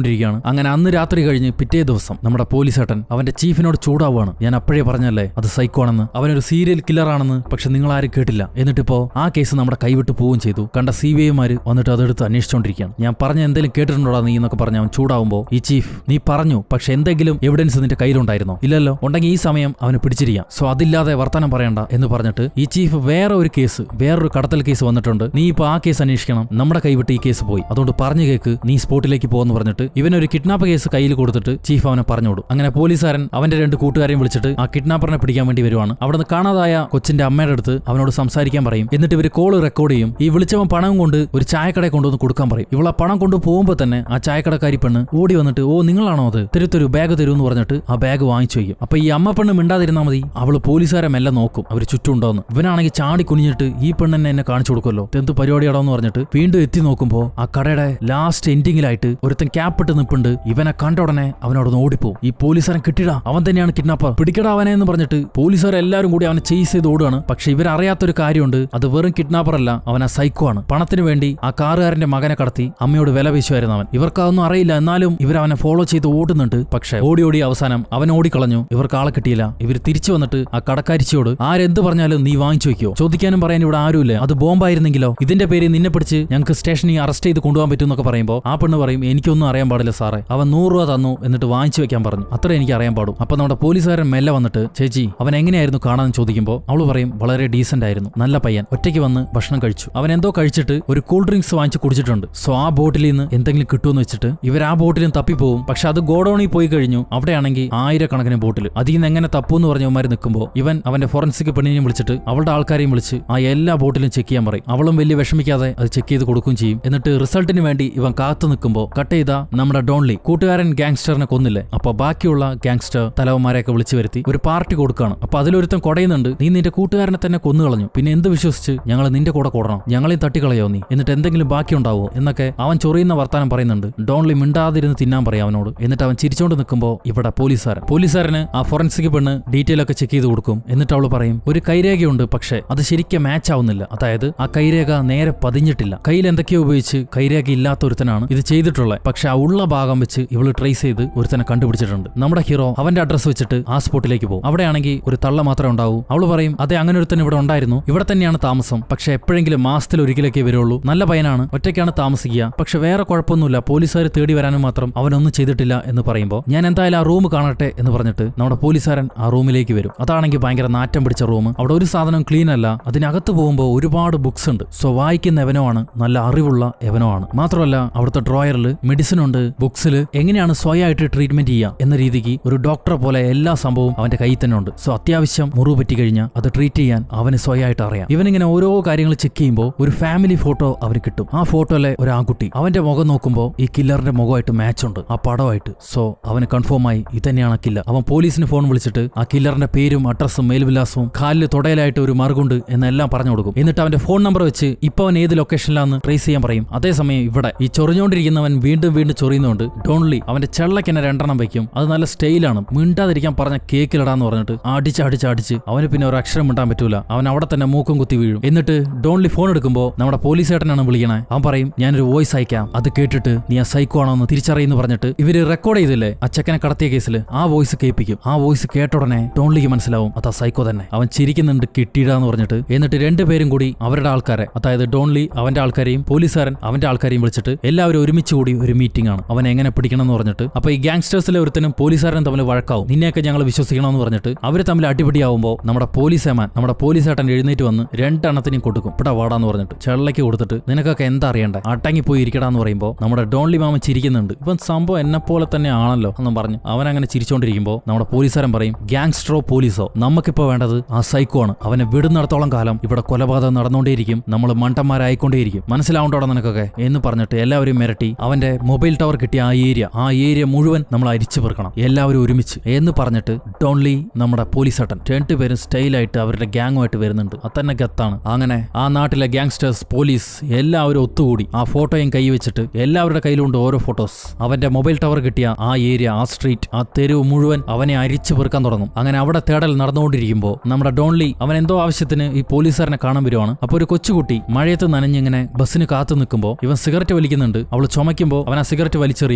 അങ്ങനെ അന്ന് രാത്രി കഴിഞ്ഞ് പിറ്റേ ദിവസം നമ്മുടെ പോലീസേട്ടൻ അവന്റെ ചീഫിനോട് ചൂടാവുകയാണ് ഞാൻ അപ്പോഴേ പറഞ്ഞല്ലേ അത് സൈക്കോ ആണെന്ന് അവനൊരു സീരിയൽ കില്ലർ ആണെന്ന് പക്ഷെ നിങ്ങൾ ആരും കേട്ടില്ല എന്നിട്ടിപ്പോ ആ കേസ് നമ്മുടെ കൈവിട്ട് പോവുകയും ചെയ്തു കണ്ട സി ബി ഐമാര് വന്നിട്ട് അതെടുത്ത് അന്വേഷിച്ചുകൊണ്ടിരിക്കുകയാണ് ഞാൻ പറഞ്ഞ എന്തെങ്കിലും കേട്ടിട്ടുണ്ടോടാ നീ എന്നൊക്കെ പറഞ്ഞ് അവൻ ചൂടാവുമ്പോൾ ഈ ചീഫ് നീ പറഞ്ഞു പക്ഷെ എന്തെങ്കിലും എവിഡൻസ് നിന്റെ കയ്യിലുണ്ടായിരുന്നോ ഇല്ലല്ലോ ഉണ്ടെങ്കിൽ ഈ സമയം അവന് പിടിച്ചിരിക്കാം സോ അതില്ലാതെ വർത്തമാനം പറയണ്ട എന്ന് പറഞ്ഞിട്ട് ഈ ചീഫ് വേറെ ഒരു കേസ് വേറൊരു കടത്തൽ കേസ് വന്നിട്ടുണ്ട് നീ ഇപ്പൊ ആ കേസ് അന്വേഷിക്കണം നമ്മുടെ കൈവിട്ട് ഈ കേസ് പോയി അതുകൊണ്ട് പറഞ്ഞു കേക്ക് നീ സ്പോട്ടിലേക്ക് പോകുമെന്ന് പറഞ്ഞിട്ട് ഇവനൊരു കിഡ്നാപ്പ് കേസ് കയ്യിൽ കൊടുത്തിട്ട് ചീഫ് അവനെ പറഞ്ഞോടും അങ്ങനെ പോലീസുകാരൻ അവന്റെ രണ്ട് കൂട്ടുകാരെയും വിളിച്ചിട്ട് ആ കിഡ്നാപ്പറിനെ പിടിക്കാൻ വേണ്ടി വരുവാണ് അവിടുന്ന് കാണാതായ കൊച്ചിന്റെ അമ്മയുടെ അടുത്ത് അവനോട് സംസാരിക്കാൻ പറയും എന്നിട്ട് ഇവർ കോള് റെക്കോർഡ് ചെയ്യും ഈ വിളിച്ചവൻ പണം കൊണ്ട് ഒരു ചായക്കടയിൽ കൊണ്ടുവന്ന് കൊടുക്കാൻ പറയും ഇവളെ പണം കൊണ്ട് പോകുമ്പോൾ തന്നെ ആ ചായക്കടക്കാരി പെണ്ണ് ഓടി വന്നിട്ട് ഓ നിങ്ങളാണോ അത് തരുത്തൊരു ബാഗ് തരൂ എന്ന് പറഞ്ഞിട്ട് ആ ബാഗ് വാങ്ങിച്ചു വയ്ക്കും അപ്പൊ ഈ അമ്മ പെണ്ണ് മിണ്ടാതിരുന്നാൽ മതി അവള് പോലീസുകാരെ മെല്ലെ നോക്കും അവർ ചുറ്റുണ്ടോന്ന് ഇവനാണെങ്കിൽ ചാടി കുനിഞ്ഞിട്ട് ഈ പെണ്ണെന്നെ എന്നെ കാണിച്ചു കൊടുക്കുമല്ലോ എന്ത് പരിപാടിയാടോന്ന് പറഞ്ഞിട്ട് വീണ്ടും എത്തി നോക്കുമ്പോ ആ കടയുടെ ലാസ്റ്റ് എൻഡിങ്ങിലായിട്ട് ഒരുത്തൻ ക്യാപ്പിട്ട് നിപ്പുണ്ട് ഇവനെ കണ്ട ഉടനെ അവനോട് ഓടിപ്പോവും ഈ പോലീസുകാരൻ കിട്ടിടാ അവൻ തന്നെയാണ് കിഡ്നാപ്പർ പിടിക്കടാ അവനെ എന്ന് പറഞ്ഞിട്ട് പോലീസുകാർ എല്ലാവരും കൂടി അവനെ ചേസ് ചെയ്ത് ഓടുകയാണ് പക്ഷെ ഇവരറിയാത്തൊരു കാര്യമുണ്ട് അത് വെറും കിഡ്നാപ്പർ അല്ല അവൻ ആ സൈക്കോ ആണ് പണത്തിന് വേണ്ടി ആ കാറുകാരന്റെ മകനെ കടത്തി അമ്മയോട് വില വീശുമായിരുന്നു അവൻ ഇവർക്ക് അതൊന്നും അറിയില്ല എന്നാലും ഇവർ അവനെ ഫോളോ ചെയ്ത് ഓടുന്നുണ്ട് പക്ഷെ ഓടി ഓടി അവസാനം അവൻ ഓടിക്കളഞ്ഞു ഇവർക്ക് ആളെ കിട്ടിയില്ല ഇവർ തിരിച്ചു വന്നിട്ട് ആ കടക്കാരിച്ചിയോട് ആരെന്ത് പറഞ്ഞാലും നീ വാങ്ങിച്ചു വെക്കോ ചോദിക്കാനും പറയാൻ ഇവിടെ ആരുമില്ല അത് ബോംബായിരുന്നെങ്കിലോ ഇതിന്റെ പേര് നിന്നെ പിടിച്ച് ഞങ്ങൾക്ക് സ്റ്റേഷനിൽ അറസ്റ്റ് ചെയ്ത് കൊണ്ടുപോകാൻ പറ്റും എന്നൊക്കെ പറയുമ്പോൾ ആ പെണ്ണ് പറയും എനിക്കൊന്നും അറിയാൻ പാടില്ല സാറേ അവൻ നൂറ് രൂപ തന്നു എന്നിട്ട് വാങ്ങിച്ചു വെക്കാൻ പറഞ്ഞു അത്ര എനിക്ക് അറിയാൻ പാടും അപ്പൊ നമ്മുടെ പോലീസുകാരൻ മെല്ലെ വന്നിട്ട് ചേച്ചി അവൻ എങ്ങനെയായിരുന്നു കാണാൻ ചോദിക്കുമ്പോൾ അവള് പറയും വളരെ ഡീസന്റ് ആയിരുന്നു നല്ല പയ്യൻ ഒറ്റയ്ക്ക് വന്ന് ഭക്ഷണം കഴിച്ചു അവൻ എന്തോ കഴിച്ചിട്ട് ഒരു കൂൾ ഡ്രിങ്ക്സ് വാങ്ങിച്ച് കുടിച്ചിട്ടുണ്ട് സോ ആ ബോട്ടിൽ നിന്ന് എന്തെങ്കിലും കിട്ടുമെന്ന് വെച്ചിട്ട് ഇവർ ആ ബോട്ടിലും തപ്പിപ്പോവും പക്ഷെ അത് ഗോഡൌണിൽ പോയി കഴിഞ്ഞു അവിടെയാണെങ്കിൽ ആയിരക്കണക്കിന് ബോട്ടിൽ അതിൽ നിന്ന് എങ്ങനെ തപ്പൂന്ന് പറഞ്ഞവന്മാർ നിൽക്കുമ്പോൾ ഇവൻ അവന്റെ ഫോറൻസിക് പെണ്ണിനെയും വിളിച്ചിട്ട് അവളുടെ ആൾക്കാരെയും വിളിച്ച് ആ എല്ലാ ബോട്ടിലും ചെക്ക് ചെയ്യാൻ പറയും അവളും വലിയ വിഷമിക്കാതെ അത് ചെക്ക് ചെയ്ത് കൊടുക്കുകയും ചെയ്യും എന്നിട്ട് റിസൾട്ടിന് വേണ്ടി ഇവൻ കാത്തു നിൽക്കുമ്പോൾ കട്ട് ചെയ്ത നമ്മുടെ ഡോൺലി കൂട്ടുകാരൻ ഗാങ്സ്റ്ററിനെ കൊന്നില്ലേ അപ്പൊ ബാക്കിയുള്ള ഗാങ്സ്റ്റർ തലവന്മാരെയൊക്കെ വിളിച്ചു വരുത്തി ഒരു പാർട്ടി കൊടുക്കുകയാണ് അപ്പൊ അതിലൊരുത്തൻ കൊടയുന്നുണ്ട് നീ നിന്റെ കൂട്ടുകാരനെ തന്നെ കൊന്നു കളഞ്ഞു പിന്നെ എന്ത് വിശ്വസിച്ച് ഞങ്ങൾ നിന്റെ കൂടെ കൂടണം ഞങ്ങളെയും തട്ടിക്കളയോ നീ എന്നിട്ട് എന്തെങ്കിലും ബാക്കി ഉണ്ടാവോ എന്നൊക്കെ അവൻ ചൊറിയുന്ന വർത്താനം പറയുന്നുണ്ട് ഡോൺലി മിണ്ടാതിരുന്ന് തിന്നാൻ പറയാം അവനോട് എന്നിട്ട് അവൻ ചിരിച്ചോണ്ട് നിൽക്കുമ്പോൾ ഇവിടെ പോലീസുകാരൻ പോലീസുകാരന് ആ ഫോറൻസിക് പെണ്ണ് ഡീറ്റെയിൽ ഒക്കെ ചെക്ക് ചെയ്ത് കൊടുക്കും എന്നിട്ട് അവൾ പറയും ഒരു കൈരേഖയുണ്ട് പക്ഷേ അത് ശരിക്കും മാച്ച് ആവുന്നില്ല അതായത് ആ കൈരേഖ നേരെ പതിഞ്ഞിട്ടില്ല കയ്യിൽ എന്തൊക്കെയോ ഉപയോഗിച്ച് കൈരേഖ ഇല്ലാത്ത ഒരുത്തനാണ് ഇത് ചെയ്തിട്ടുള്ളത് പക്ഷെ ആ ഉള്ള ഭാഗം വെച്ച് ഇവള് ട്രേസ് ചെയ്ത് ഒരുത്തനെ കണ്ടുപിടിച്ചിട്ടുണ്ട് നമ്മുടെ ഹീറോ അവന്റെ അഡ്രസ് വെച്ചിട്ട് ആ സ്പോട്ടിലേക്ക് പോകും അവിടെയാണെങ്കിൽ ഒരു തള്ള മാത്രമേ ഉണ്ടാവൂ അവള് പറയും അതെ അങ്ങനെ ഒരുത്തൻ ഇവിടെ ഉണ്ടായിരുന്നു ഇവിടെ തന്നെയാണ് താമസം പക്ഷെ എപ്പോഴെങ്കിലും മാസത്തിൽ ഒരിക്കലൊക്കെ വരുള്ളൂ നല്ല പയ്യനാണ് ഒറ്റയ്ക്കാണ് താമസിക്കുക പക്ഷെ വേറെ കുഴപ്പമൊന്നുമില്ല പോലീസുകാർ തേടി വരാനും മാത്രം അവനൊന്നും ചെയ്തിട്ടില്ല എന്ന് പറയുമ്പോൾ ഞാൻ എന്തായാലും ആ റൂം കാണട്ടെ എന്ന് പറഞ്ഞിട്ട് നമ്മുടെ പോലീസുകാരൻ ആ റൂമിലേക്ക് വരും അതാണെങ്കിൽ ഭയങ്കര നാറ്റം പിടിച്ച റൂം അവിടെ ഒരു സാധനം ക്ലീൻ അല്ല അതിനകത്ത് പോകുമ്പോൾ ഒരുപാട് ബുക്സ് ഉണ്ട് സോ വായിക്കുന്ന എവനോ ആണ് നല്ല അറിവുള്ള എവനോ ആണ് മാത്രമല്ല അവിടുത്തെ ഡ്രോയറിൽ മെഡിസിൻ ഉണ്ട് ബുക്സിൽ എങ്ങനെയാണ് സ്വയമായിട്ട് ട്രീറ്റ്മെന്റ് ചെയ്യുക എന്ന രീതിക്ക് ഒരു ഡോക്ടറെ പോലെ എല്ലാ സംഭവവും അവന്റെ കയ്യിൽ തന്നെ ഉണ്ട് സോ അത്യാവശ്യം മുറിവ് പറ്റി കഴിഞ്ഞാൽ അത് ട്രീറ്റ് ചെയ്യാൻ അവന് സ്വയമായിട്ട് അറിയാം ഇവനിങ്ങനെ ഓരോ കാര്യങ്ങൾ ചെക്ക് ചെയ്യുമ്പോൾ ഒരു ഫാമിലി ഫോട്ടോ അവന് കിട്ടും ആ ഫോട്ടോയിലെ ഒരു ആൺകുട്ടി അവന്റെ മുഖം നോക്കുമ്പോൾ ഈ കില്ലറിന്റെ മുഖമായിട്ട് മാച്ച് ഉണ്ട് ആ പടമായിട്ട് സോ അവന് കൺഫേം ആയി ഇതന്നെയാണ് കില്ലർ അവൻ പോലീസിന് ഫോൺ വിളിച്ചിട്ട് ആ കില്ലറിന്റെ പേരും അഡ്രസ്സും മേൽവിലാസവും കാലിൽ തുടയിലായിട്ട് ഒരു മറുകുണ്ട് എന്നെല്ലാം പറഞ്ഞു കൊടുക്കും എന്നിട്ട് അവന്റെ ഫോൺ നമ്പർ വെച്ച് ഇപ്പൊ അവൻ ഏത് ലൊക്കേഷനിലാന്ന് ട്രേസ് ചെയ്യാൻ പറയും അതേസമയം ഇവിടെ ഈ ചൊറിഞ്ഞുകൊണ്ടിരിക്കുന്നവൻ വീണ്ടും വീണ്ടും ചൊറിയുന്നുണ്ട് ഡോൺലി അവന്റെ ചെള്ളക്ക് എന്നെ രണ്ടെണ്ണം വെക്കും അത് നല്ല സ്റ്റൈലാണ് മിണ്ടാതിരിക്കാൻ പറഞ്ഞ കേക്കിലിടാന്ന് പറഞ്ഞിട്ട് അടിച്ച് അടിച്ച് അടിച്ച് അവന് പിന്നെ ഒരു അക്ഷരം മിണ്ടാൻ പറ്റൂല അവൻ അവിടെ തന്നെ മൂക്കും കുത്തി വീഴും എന്നിട്ട് ഡോൺലി ഫോൺ എടുക്കുമ്പോൾ നമ്മുടെ പോലീസ് ഏട്ടനാണ് വിളിക്കണേ അവൻ പറയും ഞാനൊരു വോയിസ് അയക്കാം അത് കേട്ടിട്ട് നീ ആ സൈക്കോ ആണോ എന്ന് തിരിച്ചറിയുന്നു പറഞ്ഞിട്ട് ഇവര് റെക്കോർഡ് ചെയ്തില്ലേ ആ ചെക്കനെ കടത്തിയ കേസിൽ ആ വോയിസ് കേൾപ്പിക്കും ആ വോയിസ് കേട്ട ഉടനെ ടോൺലിക്ക് മനസ്സിലാവും അത് ആ സൈക്കോ തന്നെ അവൻ ചിരിക്കുന്നുണ്ട് കിട്ടിയിടാന്ന് പറഞ്ഞിട്ട് എന്നിട്ട് രണ്ടുപേരും കൂടി അവരുടെ ആൾക്കാരെ അതായത് ഡോൺലി അവന്റെ ആൾക്കാരെയും പോലീസുകാരൻ അവന്റെ ആൾക്കാരെയും വിളിച്ചിട്ട് എല്ലാവരും ഒരുമിച്ച് കൂടി ഒരു മീറ്റിംഗ് ആണ് അവൻ എങ്ങനെ പിടിക്കണം എന്ന് പറഞ്ഞിട്ട് അപ്പൊ ഈ ഗാങ്സ്റ്റേഴ്സിലെ ഒരുത്തനും പോലീസുകാരനും തമ്മിൽ വഴക്കാവും നിന്നെയൊക്കെ ഞങ്ങൾ വിശ്വസിക്കണമെന്ന് പറഞ്ഞിട്ട് അവർ തമ്മിൽ അടിപിടിയാവുമ്പോൾ നമ്മുടെ പോലീസ് ഏമാൻ നമ്മുടെ പോലീസ് ഏട്ടൻ എഴുന്നേറ്റ് വന്ന് രണ്ടെണ്ണത്തിനും കൊടുക്കും ഇവിടെ വാടാന്ന് പറഞ്ഞിട്ട് ചെള്ളയ്ക്ക് കൊടുത്തിട്ട് നിനക്കൊക്കെ എന്താ അറിയണ്ടേ അട്ടങ്ങി പോയി ഇരിക്കടാന്ന് പറയുമ്പോൾ നമ്മുടെ ഡോൺലി മാമൻ ചിരിക്കുന്നുണ്ട് ഇപ്പം സംഭവം എന്നെ പോലെ തന്നെ ആണല്ലോ എന്നും പറഞ്ഞു അവൻ അങ്ങനെ ചിരിച്ചോണ്ടിരിക്കുമ്പോൾ നമ്മുടെ പോലീസുകാരൻ പറയും ഗാങ്സ്റ്ററോ പോലീസോ നമുക്കിപ്പോ വേണ്ടത് ആ സൈക്കോ ആണ് അവനെ വിടുന്നിടത്തോളം കാലം ഇവിടെ കൊലപാതകം നടന്നുകൊണ്ടേയിരിക്കും നമ്മൾ മണ്ടന്മാരായിക്കൊണ്ടേയിരിക്കും മനസ്സിലാവണ്ടോടെ നിനക്കൊക്കെ എന്ന് പറഞ്ഞിട്ട് എല്ലാവരും മിരട്ടി അവന്റെ മൊബൈൽ ടവർ കിട്ടിയ ആ ഏരിയ ആ ഏരിയ മുഴുവൻ നമ്മൾ അരിച്ചു പെറുക്കണം എല്ലാവരും ഒരുമിച്ച് എന്ന് പറഞ്ഞിട്ട് ഡോൺലി നമ്മുടെ പോലീസ് ഏട്ടൻ രണ്ടുപേരും സ്റ്റൈലായിട്ട് അവരുടെ ഗ്യാങ്ങുമായിട്ട് വരുന്നുണ്ട് അത് തന്നെ ഗത്താണ് അങ്ങനെ ആ നാട്ടിലെ ഗാങ്സ്റ്റേഴ്സ് പോലീസ് എല്ലാവരും ഒത്തുകൂടി ആ ഫോട്ടോയും കൈ വെച്ചിട്ട് എല്ലാവരുടെ കയ്യിലുണ്ട് ഓരോ ഫോട്ടോസ് അവന്റെ മൊബൈൽ ടവർ കിട്ടിയ ആ ഏരിയ ആ സ്ട്രീറ്റ് ആ തെരുവ് മുഴുവൻ അവനെ അരിച്ചു പെറുക്കാൻ തുടങ്ങും അങ്ങനെ അവിടെ തേടൽ നടന്നുകൊണ്ടിരിക്കുമ്പോൾ നമ്മുടെ ഡോൺലി അവൻ എന്തോ ആവശ്യത്തിന് ഈ പോലീസുകാരനെ കാണാൻ വരുവാണ് അപ്പൊ ഒരു കൊച്ചുകുട്ടി മഴയത്ത് നനഞ്ഞിങ്ങനെ ബസ്സിന് കാത്തു നിൽക്കുമ്പോൾ ഇവൻ സിഗരറ്റ് വലിക്കുന്നുണ്ട് അവൾ ചുമയ്ക്കുമ്പോൾ അവൻ ആ സിഗരറ്റ് വലിച്ചെറിയും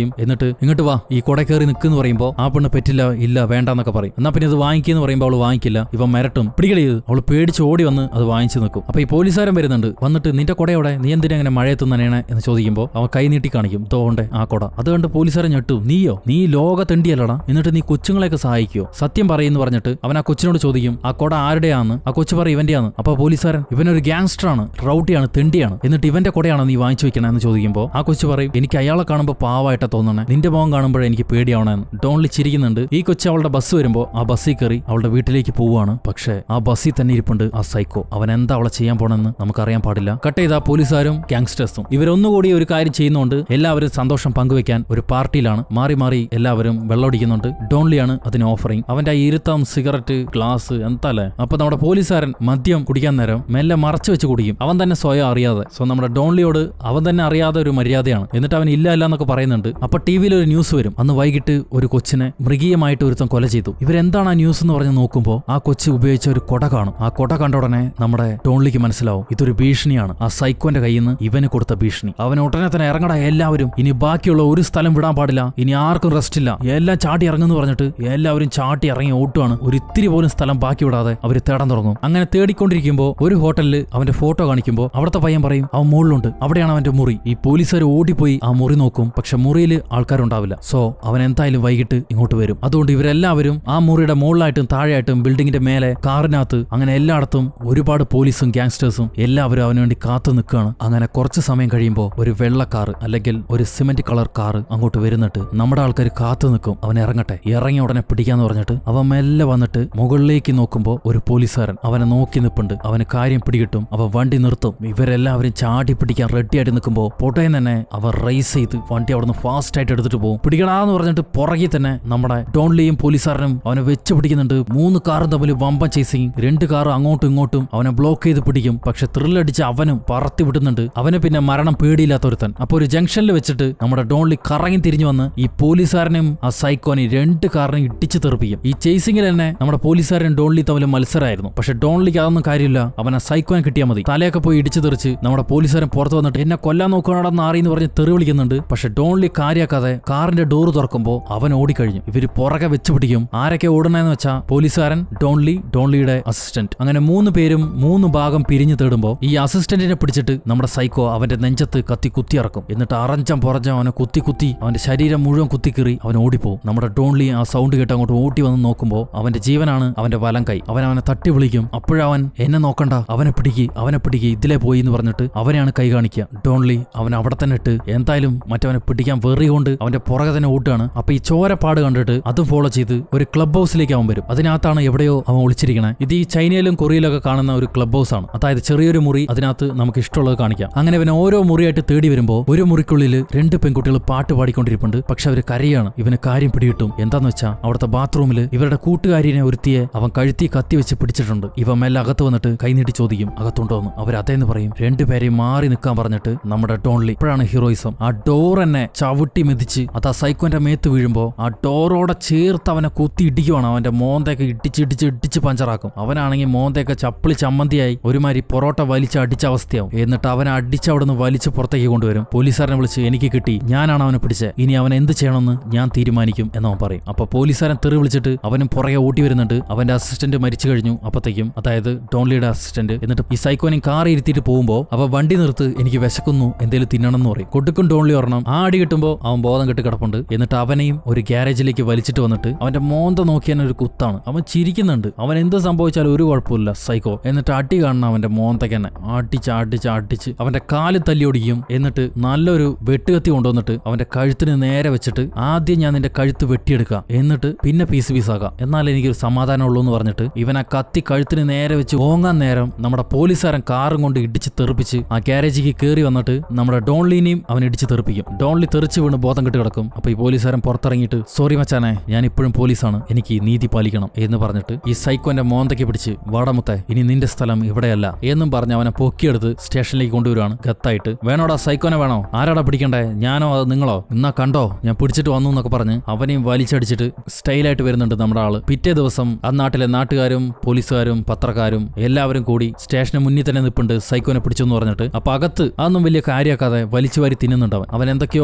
പറയും എന്നിട്ട് ഇങ്ങോട്ട് വാ ഈ കൊട കയറി നിൽക്കുന്നു പറയുമ്പോൾ ആ പെണ്ണ് പറ്റില്ല ഇല്ല വേണ്ടെന്നൊക്കെ പറയും എന്നാ പിന്നെ ഇത് വാങ്ങിക്കുന്നു പറയുമ്പോൾ അവൾ വാങ്ങിക്കില്ല ഇവ മിരട്ടും പിടിക്കടി ഇത് അവൾ പേടിച്ച് ഓടി വന്ന് അത് വാങ്ങിച്ചു നിൽക്കും അപ്പൊ ഈ പോലീസുകാരൻ വരുന്നുണ്ട് വന്നിട്ട് നിന്റെ കൊടയോടെ നീ എന്തിനാ അങ്ങനെ മഴയത്ത് നനയണേ എന്ന് ചോദിക്കുമ്പോൾ അവൻ കൈ നീട്ടി കാണിക്കും തോണ്ടേ ആ കൊട അത് കണ്ട് പോലീസുകാരൻ ഞെട്ടും നീയോ നീ ലോക തെണ്ടിയല്ലടാ എന്നിട്ട് നീ കൊച്ചുങ്ങളെയൊക്കെ സഹായിക്കോ സത്യം പറയുന്നു പറഞ്ഞിട്ട് അവൻ ആ കൊച്ചിനോട് ചോദിക്കും ആ കൊട ആരുടെയാന്ന് ആ കൊച്ചു പറയും ഇവന്റെയാന്ന് അപ്പൊ പോലീസുകാരൻ ഇവനൊരു ഗ്യാങ്സ്റ്റർ ആണ് റൗട്ടിയാണ് തെണ്ടിയാണ് എന്നിട്ട് ഇവന്റെ കൊടയാണോ നീ വാങ്ങിച്ചു വെക്കണേ എന്ന് ചോദിക്കുമ്പോൾ ആ കൊച്ചു പറയും എനിക്ക് അയാളെ കാണുമ്പോൾ പാവായിട്ടാ തോന്നണേ നിന്റെ മുഖം കാണുമ്പോഴേ എനിക്ക് പേടിയാവണമെന്ന് ഡോൺലി ചിരിക്കുന്നുണ്ട് ഈ കൊച്ചു അവളുടെ ബസ് വരുമ്പോൾ ആ ബസ്സിൽ കയറി അവളുടെ വീട്ടിലേക്ക് പോവുകയാണ് പക്ഷേ ആ ബസ്സിൽ തന്നെ ഇരിപ്പുണ്ട് ആ സൈക്കോ അവൻ എന്താ അവളെ ചെയ്യാൻ പോണെന്ന് നമുക്കറിയാൻ പാടില്ല കട്ട് ചെയ്ത പോലീസുകാരും ഗാങ്സ്റ്റേഴ്സും ഇവരൊന്നുകൂടി ഒരു കാര്യം ചെയ്യുന്നതുകൊണ്ട് എല്ലാവരും സന്തോഷം പങ്കുവെക്കാൻ ഒരു പാർട്ടിയിലാണ് മാറി മാറി എല്ലാവരും വെള്ളമടിക്കുന്നുണ്ട് ഡോൺലിയാണ് അതിന് ഓഫറിങ് അവന്റെ ആ ഇരുത്തം സിഗരറ്റ് ഗ്ലാസ് എന്താല്ലേ അപ്പൊ നമ്മുടെ പോലീസുകാരൻ മദ്യം കുടിക്കാൻ നേരം മെല്ലെ മറച്ചു വെച്ച് കുടിക്കും അവൻ തന്നെ സ്വയം അറിയാതെ സോ നമ്മുടെ ഡോൺലിയോട് അവൻ തന്നെ അറിയാതെ ഒരു മര്യാദയാണ് എന്നിട്ട് അവൻ ഇല്ല ഇല്ല എന്നൊക്കെ പറയുന്നുണ്ട് അപ്പൊ ടി വിയിൽ ഒരു ന്യൂസ് വരും അന്ന് വൈകിട്ട് ഒരു കൊച്ചിനെ മൃഗീയമായിട്ട് ഒരുത്തം കൊല ചെയ്തു ഇവരെന്താണ് ആ ന്യൂസ് എന്ന് പറഞ്ഞ് നോക്കുമ്പോൾ ആ കൊച്ചു ഉപയോഗിച്ച ഒരു കൊട കാണും ആ കൊട കണ്ട ഉടനെ നമ്മുടെ ടോൺലിക്ക് മനസ്സിലാവും ഇതൊരു ഭീഷണിയാണ് ആ സൈക്കോന്റെ കയ്യിൽ നിന്ന് ഇവന് കൊടുത്ത ഭീഷണി അവൻ ഉടനെ തന്നെ ഇറങ്ങട എല്ലാവരും ഇനി ബാക്കിയുള്ള ഒരു സ്ഥലം വിടാൻ പാടില്ല ഇനി ആർക്കും റെസ്റ്റ് ഇല്ല എല്ലാം ചാടി ഇറങ്ങുന്നു പറഞ്ഞിട്ട് എല്ലാവരും ചാട്ടി ഇറങ്ങി ഓട്ടുവാണ് ഒരു ഇത്തിരി പോലും സ്ഥലം ബാക്കി വിടാതെ അവർ തേടാൻ തുടങ്ങും അങ്ങനെ തേടിക്കൊണ്ടിരിക്കുമ്പോൾ ഒരു ഹോട്ടലിൽ അവന്റെ ഫോട്ടോ കാണിക്കുമ്പോൾ അവിടുത്തെ പയ്യൻ പറയും അവൻ മുകളിലുണ്ട് അവിടെയാണ് അവന്റെ മുറി ഈ പോലീസുകാർ ഓടിപ്പോയി ആ മുറി നോക്കും പക്ഷെ മുറിയിൽ ആൾക്കാരുണ്ടാവില്ല സോ അവൻ എന്തായാലും വൈകിട്ട് ഇങ്ങോട്ട് വരും അതുകൊണ്ട് ഇവരെല്ലാവരും ആ മുറിയുടെ മുകളിലായിട്ടും താഴെയായിട്ടും ബിൽഡിങ്ങിന്റെ മേലെ കാറിനകത്ത് അങ്ങനെ എല്ലായിടത്തും ഒരുപാട് പോലീസും ഗ്യാങ്സ്റ്റേഴ്സും എല്ലാവരും അവന് വേണ്ടി കാത്തു നിൽക്കുകയാണ് അങ്ങനെ കുറച്ച് സമയം കഴിയുമ്പോൾ ഒരു വെള്ള കാറ് അല്ലെങ്കിൽ ഒരു സിമന്റ് കളർ കാറ് അങ്ങോട്ട് വരുന്നിട്ട് നമ്മുടെ ആൾക്കാർ കാത്തു നിൽക്കും അവൻ ഇറങ്ങട്ടെ ഇറങ്ങി ഉടനെ പിടിക്കാന്ന് പറഞ്ഞിട്ട് അവൻ മെല്ലെ വന്നിട്ട് മുകളിലേക്ക് നോക്കുമ്പോൾ ഒരു പോലീസുകാരൻ അവനെ നോക്കി നിൽപ്പുണ്ട് അവന് കാര്യം പിടികിട്ടും അവൻ വണ്ടി നിർത്തും ഇവരെല്ലാവരും ചാടി പിടിക്കാൻ റെഡി ആയിട്ട് നിൽക്കുമ്പോൾ പൊട്ടയം തന്നെ അവൻ റേസ് ചെയ്ത് വണ്ടി അവിടുന്ന് ഫാസ്റ്റ് ആയിട്ട് എടുത്തിട്ട് പോകും പിടിക്കടാന്ന് പറഞ്ഞിട്ട് പുറകെ തന്നെ നമ്മുടെ ഡോൺലിയും പോലീസുകാരനും അവനെ വെച്ച് പിടിക്കുന്നുണ്ട് മൂന്ന് കാറും തമ്മിൽ വമ്പൻ ചേസിങ് രണ്ട് കാറും അങ്ങോട്ടും ഇങ്ങോട്ടും അവനെ ബ്ലോക്ക് ചെയ്ത് പിടിക്കും പക്ഷെ ത്രില്ലടിച്ച് അവനും പറത്തി വിടുന്നുണ്ട് അവന് പിന്നെ മരണം പേടിയില്ലാത്ത ഒരുത്തൻ അപ്പൊ ഒരു ജംഗ്ഷനിൽ വെച്ചിട്ട് നമ്മുടെ ഡോൺലി കറങ്ങി തിരിഞ്ഞു വന്ന് ഈ പോലീസുകാരനും ആ സൈക്കോനെ രണ്ട് കാറിനും ഇടിച്ചു തെറിപ്പിക്കും ഈ ചേസിംഗിൽ തന്നെ നമ്മുടെ പോലീസുകാരൻ ഡോൺലി തമ്മിൽ മത്സരമായിരുന്നു പക്ഷെ ഡോൺലിക്ക് അതൊന്നും കാര്യമില്ല അവൻ ആ സൈക്കോനെ കിട്ടിയാൽ മതി തലയൊക്കെ പോയി ഇടിച്ചു തെറിച്ച് നമ്മുടെ പോലീസുകാരൻ പുറത്ത് വന്നിട്ട് എന്നെ കൊല്ലാൻ നോക്കണോടെന്ന് ആറി എന്ന് പറഞ്ഞ് തെറി വിളിക്കുന്നുണ്ട് പക്ഷെ ഡോൺലി കാര്യാക്കാതെ കാറിന്റെ ഡോറ് തുറക്കുമ്പോൾ അവൻ ഓടിക്കഴിഞ്ഞു ഇവര് പുറകെ വെച്ച് പിടിക്കും ആരൊക്കെ ഓടണെന്ന് വെച്ചാൽ പോലീസുകാരൻ ഡോൺലി ഡോൺലിയുടെ അസിസ്റ്റന്റ് അങ്ങനെ മൂന്ന് പേരും മൂന്ന് ഭാഗം പിരിഞ്ഞു തേടുമ്പോൾ ഈ അസിസ്റ്റന്റിനെ പിടിച്ചിട്ട് നമ്മുടെ സൈക്കോ അവന്റെ നെഞ്ചത്ത് കത്തി കുത്തി ഇറക്കും എന്നിട്ട് അറഞ്ചം പുറഞ്ഞം അവനെ കുത്തി കുത്തി അവന്റെ ശരീരം മുഴുവൻ കുത്തിക്കീറി അവൻ ഓടിപ്പോവും നമ്മുടെ ഡോൺലി ആ സൗണ്ട് കേട്ട് അങ്ങോട്ട് ഓടി വന്ന് നോക്കുമ്പോൾ അവന്റെ ജീവനാണ് അവന്റെ വലം കൈ അവൻ അവനെ തട്ടി വിളിക്കും അപ്പോഴവൻ എന്നെ നോക്കണ്ട അവനെ പിടിക്ക് അവനെ പിടിക്ക് ഇതിലെ പോയി എന്ന് പറഞ്ഞിട്ട് അവനെയാണ് കൈ കാണിക്കുക ഡോൺലി അവൻ അവിടെ തന്നെ ഇട്ട് എന്തായാലും മറ്റവനെ പിടിക്കാൻ വെറി കൊണ്ട് അവന്റെ പുറകെ തന്നെ ഓട്ടുകയാണ് അപ്പൊ ഈ ചോരപ്പാട് കണ്ടിട്ട് അതും ഫോളോ ചെയ്ത് ഒരു ക്ലബ് ഹൗസിലേക്ക് അവൻ വരും അതിനകത്താണ് എവിടെയോ അവൻ ഒളിച്ചിരിക്കണേ ഇത് ഈ ചൈനയിലും കൊറിയയിലൊക്കെ കാണുന്ന ഒരു ക്ലബ് ഹൗസ് ആണ് അതായത് ചെറിയൊരു മുറി അതിനകത്ത് നമുക്ക് ഇഷ്ടമുള്ളത് കാണിക്കാം അങ്ങനെ ഇവൻ ഓരോ മുറിയായിട്ട് തേടി വരുമ്പോൾ ഒരു മുറിക്കുള്ളിൽ രണ്ട് പെൺകുട്ടികൾ പാട്ട് പാടിക്കൊണ്ടിരിപ്പുണ്ട് പക്ഷെ അവർ കരയാണ് ഇവന് കാര്യം പിടികിട്ടും എന്താന്ന് വെച്ചാൽ അവിടുത്തെ ബാത്റൂമിൽ ഇവരുടെ കൂട്ടുകാരിനെ ഒരുത്തിയെ അവൻ കഴുത്തി കത്തി വെച്ച് പിടിച്ചിട്ടുണ്ട് ഇവ മെല്ലെ അകത്ത് വന്നിട്ട് കൈനീട്ടി ചോദിക്കും അകത്തുണ്ടോ എന്ന് അവർ അതേന്ന് പറയും രണ്ടുപേരെയും മാറി നിൽക്കാൻ പറഞ്ഞിട്ട് നമ്മുടെ ഡോൺലി ഇപ്പോഴാണ് ഹീറോയിസം ആ ഡോർ എന്നെ ചവിട്ടി മെതിച്ച് അത് ആ സൈക്കോന്റെ മേത്ത് വീഴുമ്പോൾ ആ ഡോറോടെ ചേർത്ത് അവനെ കുത്തി ഇടിക്കുവാണ് അവന്റെ മോന്തയൊക്കെ ഇടിച്ച് ഇടിച്ച് ഇടിച്ച് പഞ്ചറാക്കും അവനാണെങ്കിൽ മോന്തയൊക്കെ ചപ്പിളി ചമ്മന്തിയായി ഒരുമാതിരി പൊറോട്ട വലിച്ച് അടിച്ച അവസ്ഥയാവും എന്നിട്ട് അവനെ അടിച്ച് അവിടെ നിന്ന് വലിച്ച് പുറത്തേക്ക് കൊണ്ടുവരും പോലീസുകാരനെ വിളിച്ച് എനിക്ക് കിട്ടി ഞാനാണ് അവനെ പിടിച്ചത് ഇനി അവൻ എന്ത് ചെയ്യണമെന്ന് ഞാൻ തീരുമാനിക്കും എന്നവൻ പറയും അപ്പൊ പോലീസുകാരൻ തെറി വിളിച്ചിട്ട് അവനും പുറകെ ഓട്ടി വരുന്നുണ്ട് അവന്റെ അസിസ്റ്റന്റ് മരിച്ചു കഴിഞ്ഞു അപ്പത്തേക്കും അതായത് ഡോൺലിയുടെ അസിസ്റ്റന്റ് എന്നിട്ട് ഈ സൈക്കോനെയും കാർ ഇരുത്തിയിട്ട് പോകുമ്പോൾ അവ വണ്ടി നിർത്ത് എനിക്ക് വിശക്കുന്നു എന്തേലും തിന്നണം എന്ന് പറയും കൊടുക്കും ഡോൺലി ഒരെണ്ണം ആ അടി കിട്ടുമ്പോൾ അവൻ ബോധം കെട്ട് കിടപ്പുണ്ട് എന്നിട്ട് അവനെയും ഒരു ഗ്യാരേജിലേക്ക് വലിച്ചിട്ട് വന്നിട്ട് അവന്റെ മോന്ത നോക്കിയാൽ ഒരു കുത്താണ് അവൻ ചിരിക്കുന്നുണ്ട് അവൻ എന്ത് സംഭവിച്ചാലും ഒരു കുഴപ്പമില്ല സൈക്കോ എന്നിട്ട് അടി കാണണം അവന്റെ മോന്തയ്ക്ക് തന്നെ അടിച്ച് അടിച്ച് അടിച്ച് അവന്റെ കാല് തല്ലി ഒടിക്കും എന്നിട്ട് നല്ലൊരു വെട്ടുകത്തി കൊണ്ടുവന്നിട്ട് അവന്റെ കഴുത്തിന് നേരെ വെച്ചിട്ട് ആദ്യം ഞാൻ നിന്റെ കഴുത്ത് വെട്ടിയെടുക്കുക എന്നിട്ട് പിന്നെ പീസ് പീസാക്കാം എന്നാൽ എനിക്കൊരു സമാധാനം ഉള്ളൂ എന്ന് പറഞ്ഞിട്ട് ഇവൻ ആ കത്തി കഴുത്തിന് നേരെ വെച്ച് ഓങ്ങാൻ നേരം നമ്മുടെ പോലീസുകാരൻ കാറും കൊണ്ട് ഇടിച്ച് തെറിപ്പിച്ച് ആ ഗ്യാരേജിക്ക് കയറി വന്നിട്ട് നമ്മുടെ ഡോൺലിനെയും അവൻ ഇടിച്ച് തെറിപ്പിക്കും ഡോൺലി തെറിച്ച് വീണ് ബോധം കെട്ട് കിടക്കും അപ്പൊ ഈ പോലീസുകാരൻ പുറത്തിറങ്ങിയിട്ട് സോറി മച്ചാനെ ഞാൻ ഇപ്പോഴും പോലീസാണ് എനിക്ക് നീതി പാലിക്കണം എന്ന് പറഞ്ഞിട്ട് ഈ സൈക്കോന്റെ മോന്തയ്ക്ക് പിടിച്ച് വാടമുത്തെ ഇനി നിന്റെ സ്ഥലം ഇവിടെയല്ല എന്നും പറഞ്ഞ് അവനെ പൊക്കിയെടുത്ത് സ്റ്റേഷനിലേക്ക് കൊണ്ടുവരുവാണ് ഗത്തായിട്ട് വേണോടാ സൈക്കോനെ വേണോ ആരാടാ പിടിക്കണ്ടേ ഞാനോ അത് നിങ്ങളോ എന്നാ കണ്ടോ ഞാൻ പിടിച്ചിട്ട് വന്നു എന്നൊക്കെ പറഞ്ഞ് അവനെയും വലിച്ചടിച്ചിട്ട് സ്റ്റൈലായിട്ട് വരുന്നുണ്ട് നമ്മുടെ ആള് പിറ്റേ ദിവസം ആ നാട്ടിലെ നാട്ടുകാരും പോലീസുകാരും പത്രക്കാരും എല്ലാവരും കൂടി സ്റ്റേഷന് മുന്നിൽ തന്നെ നിൽപ്പുണ്ട് സൈക്കോനെ പിടിച്ചു എന്ന് പറഞ്ഞിട്ട് അപ്പൊ അകത്ത് അതൊന്നും വലിയ കാര്യമാക്കാതെ വലിച്ചു വാരി തിന്നുന്നുണ്ട് അവൻ അവൻ എന്തൊക്കെയോ വമ്പം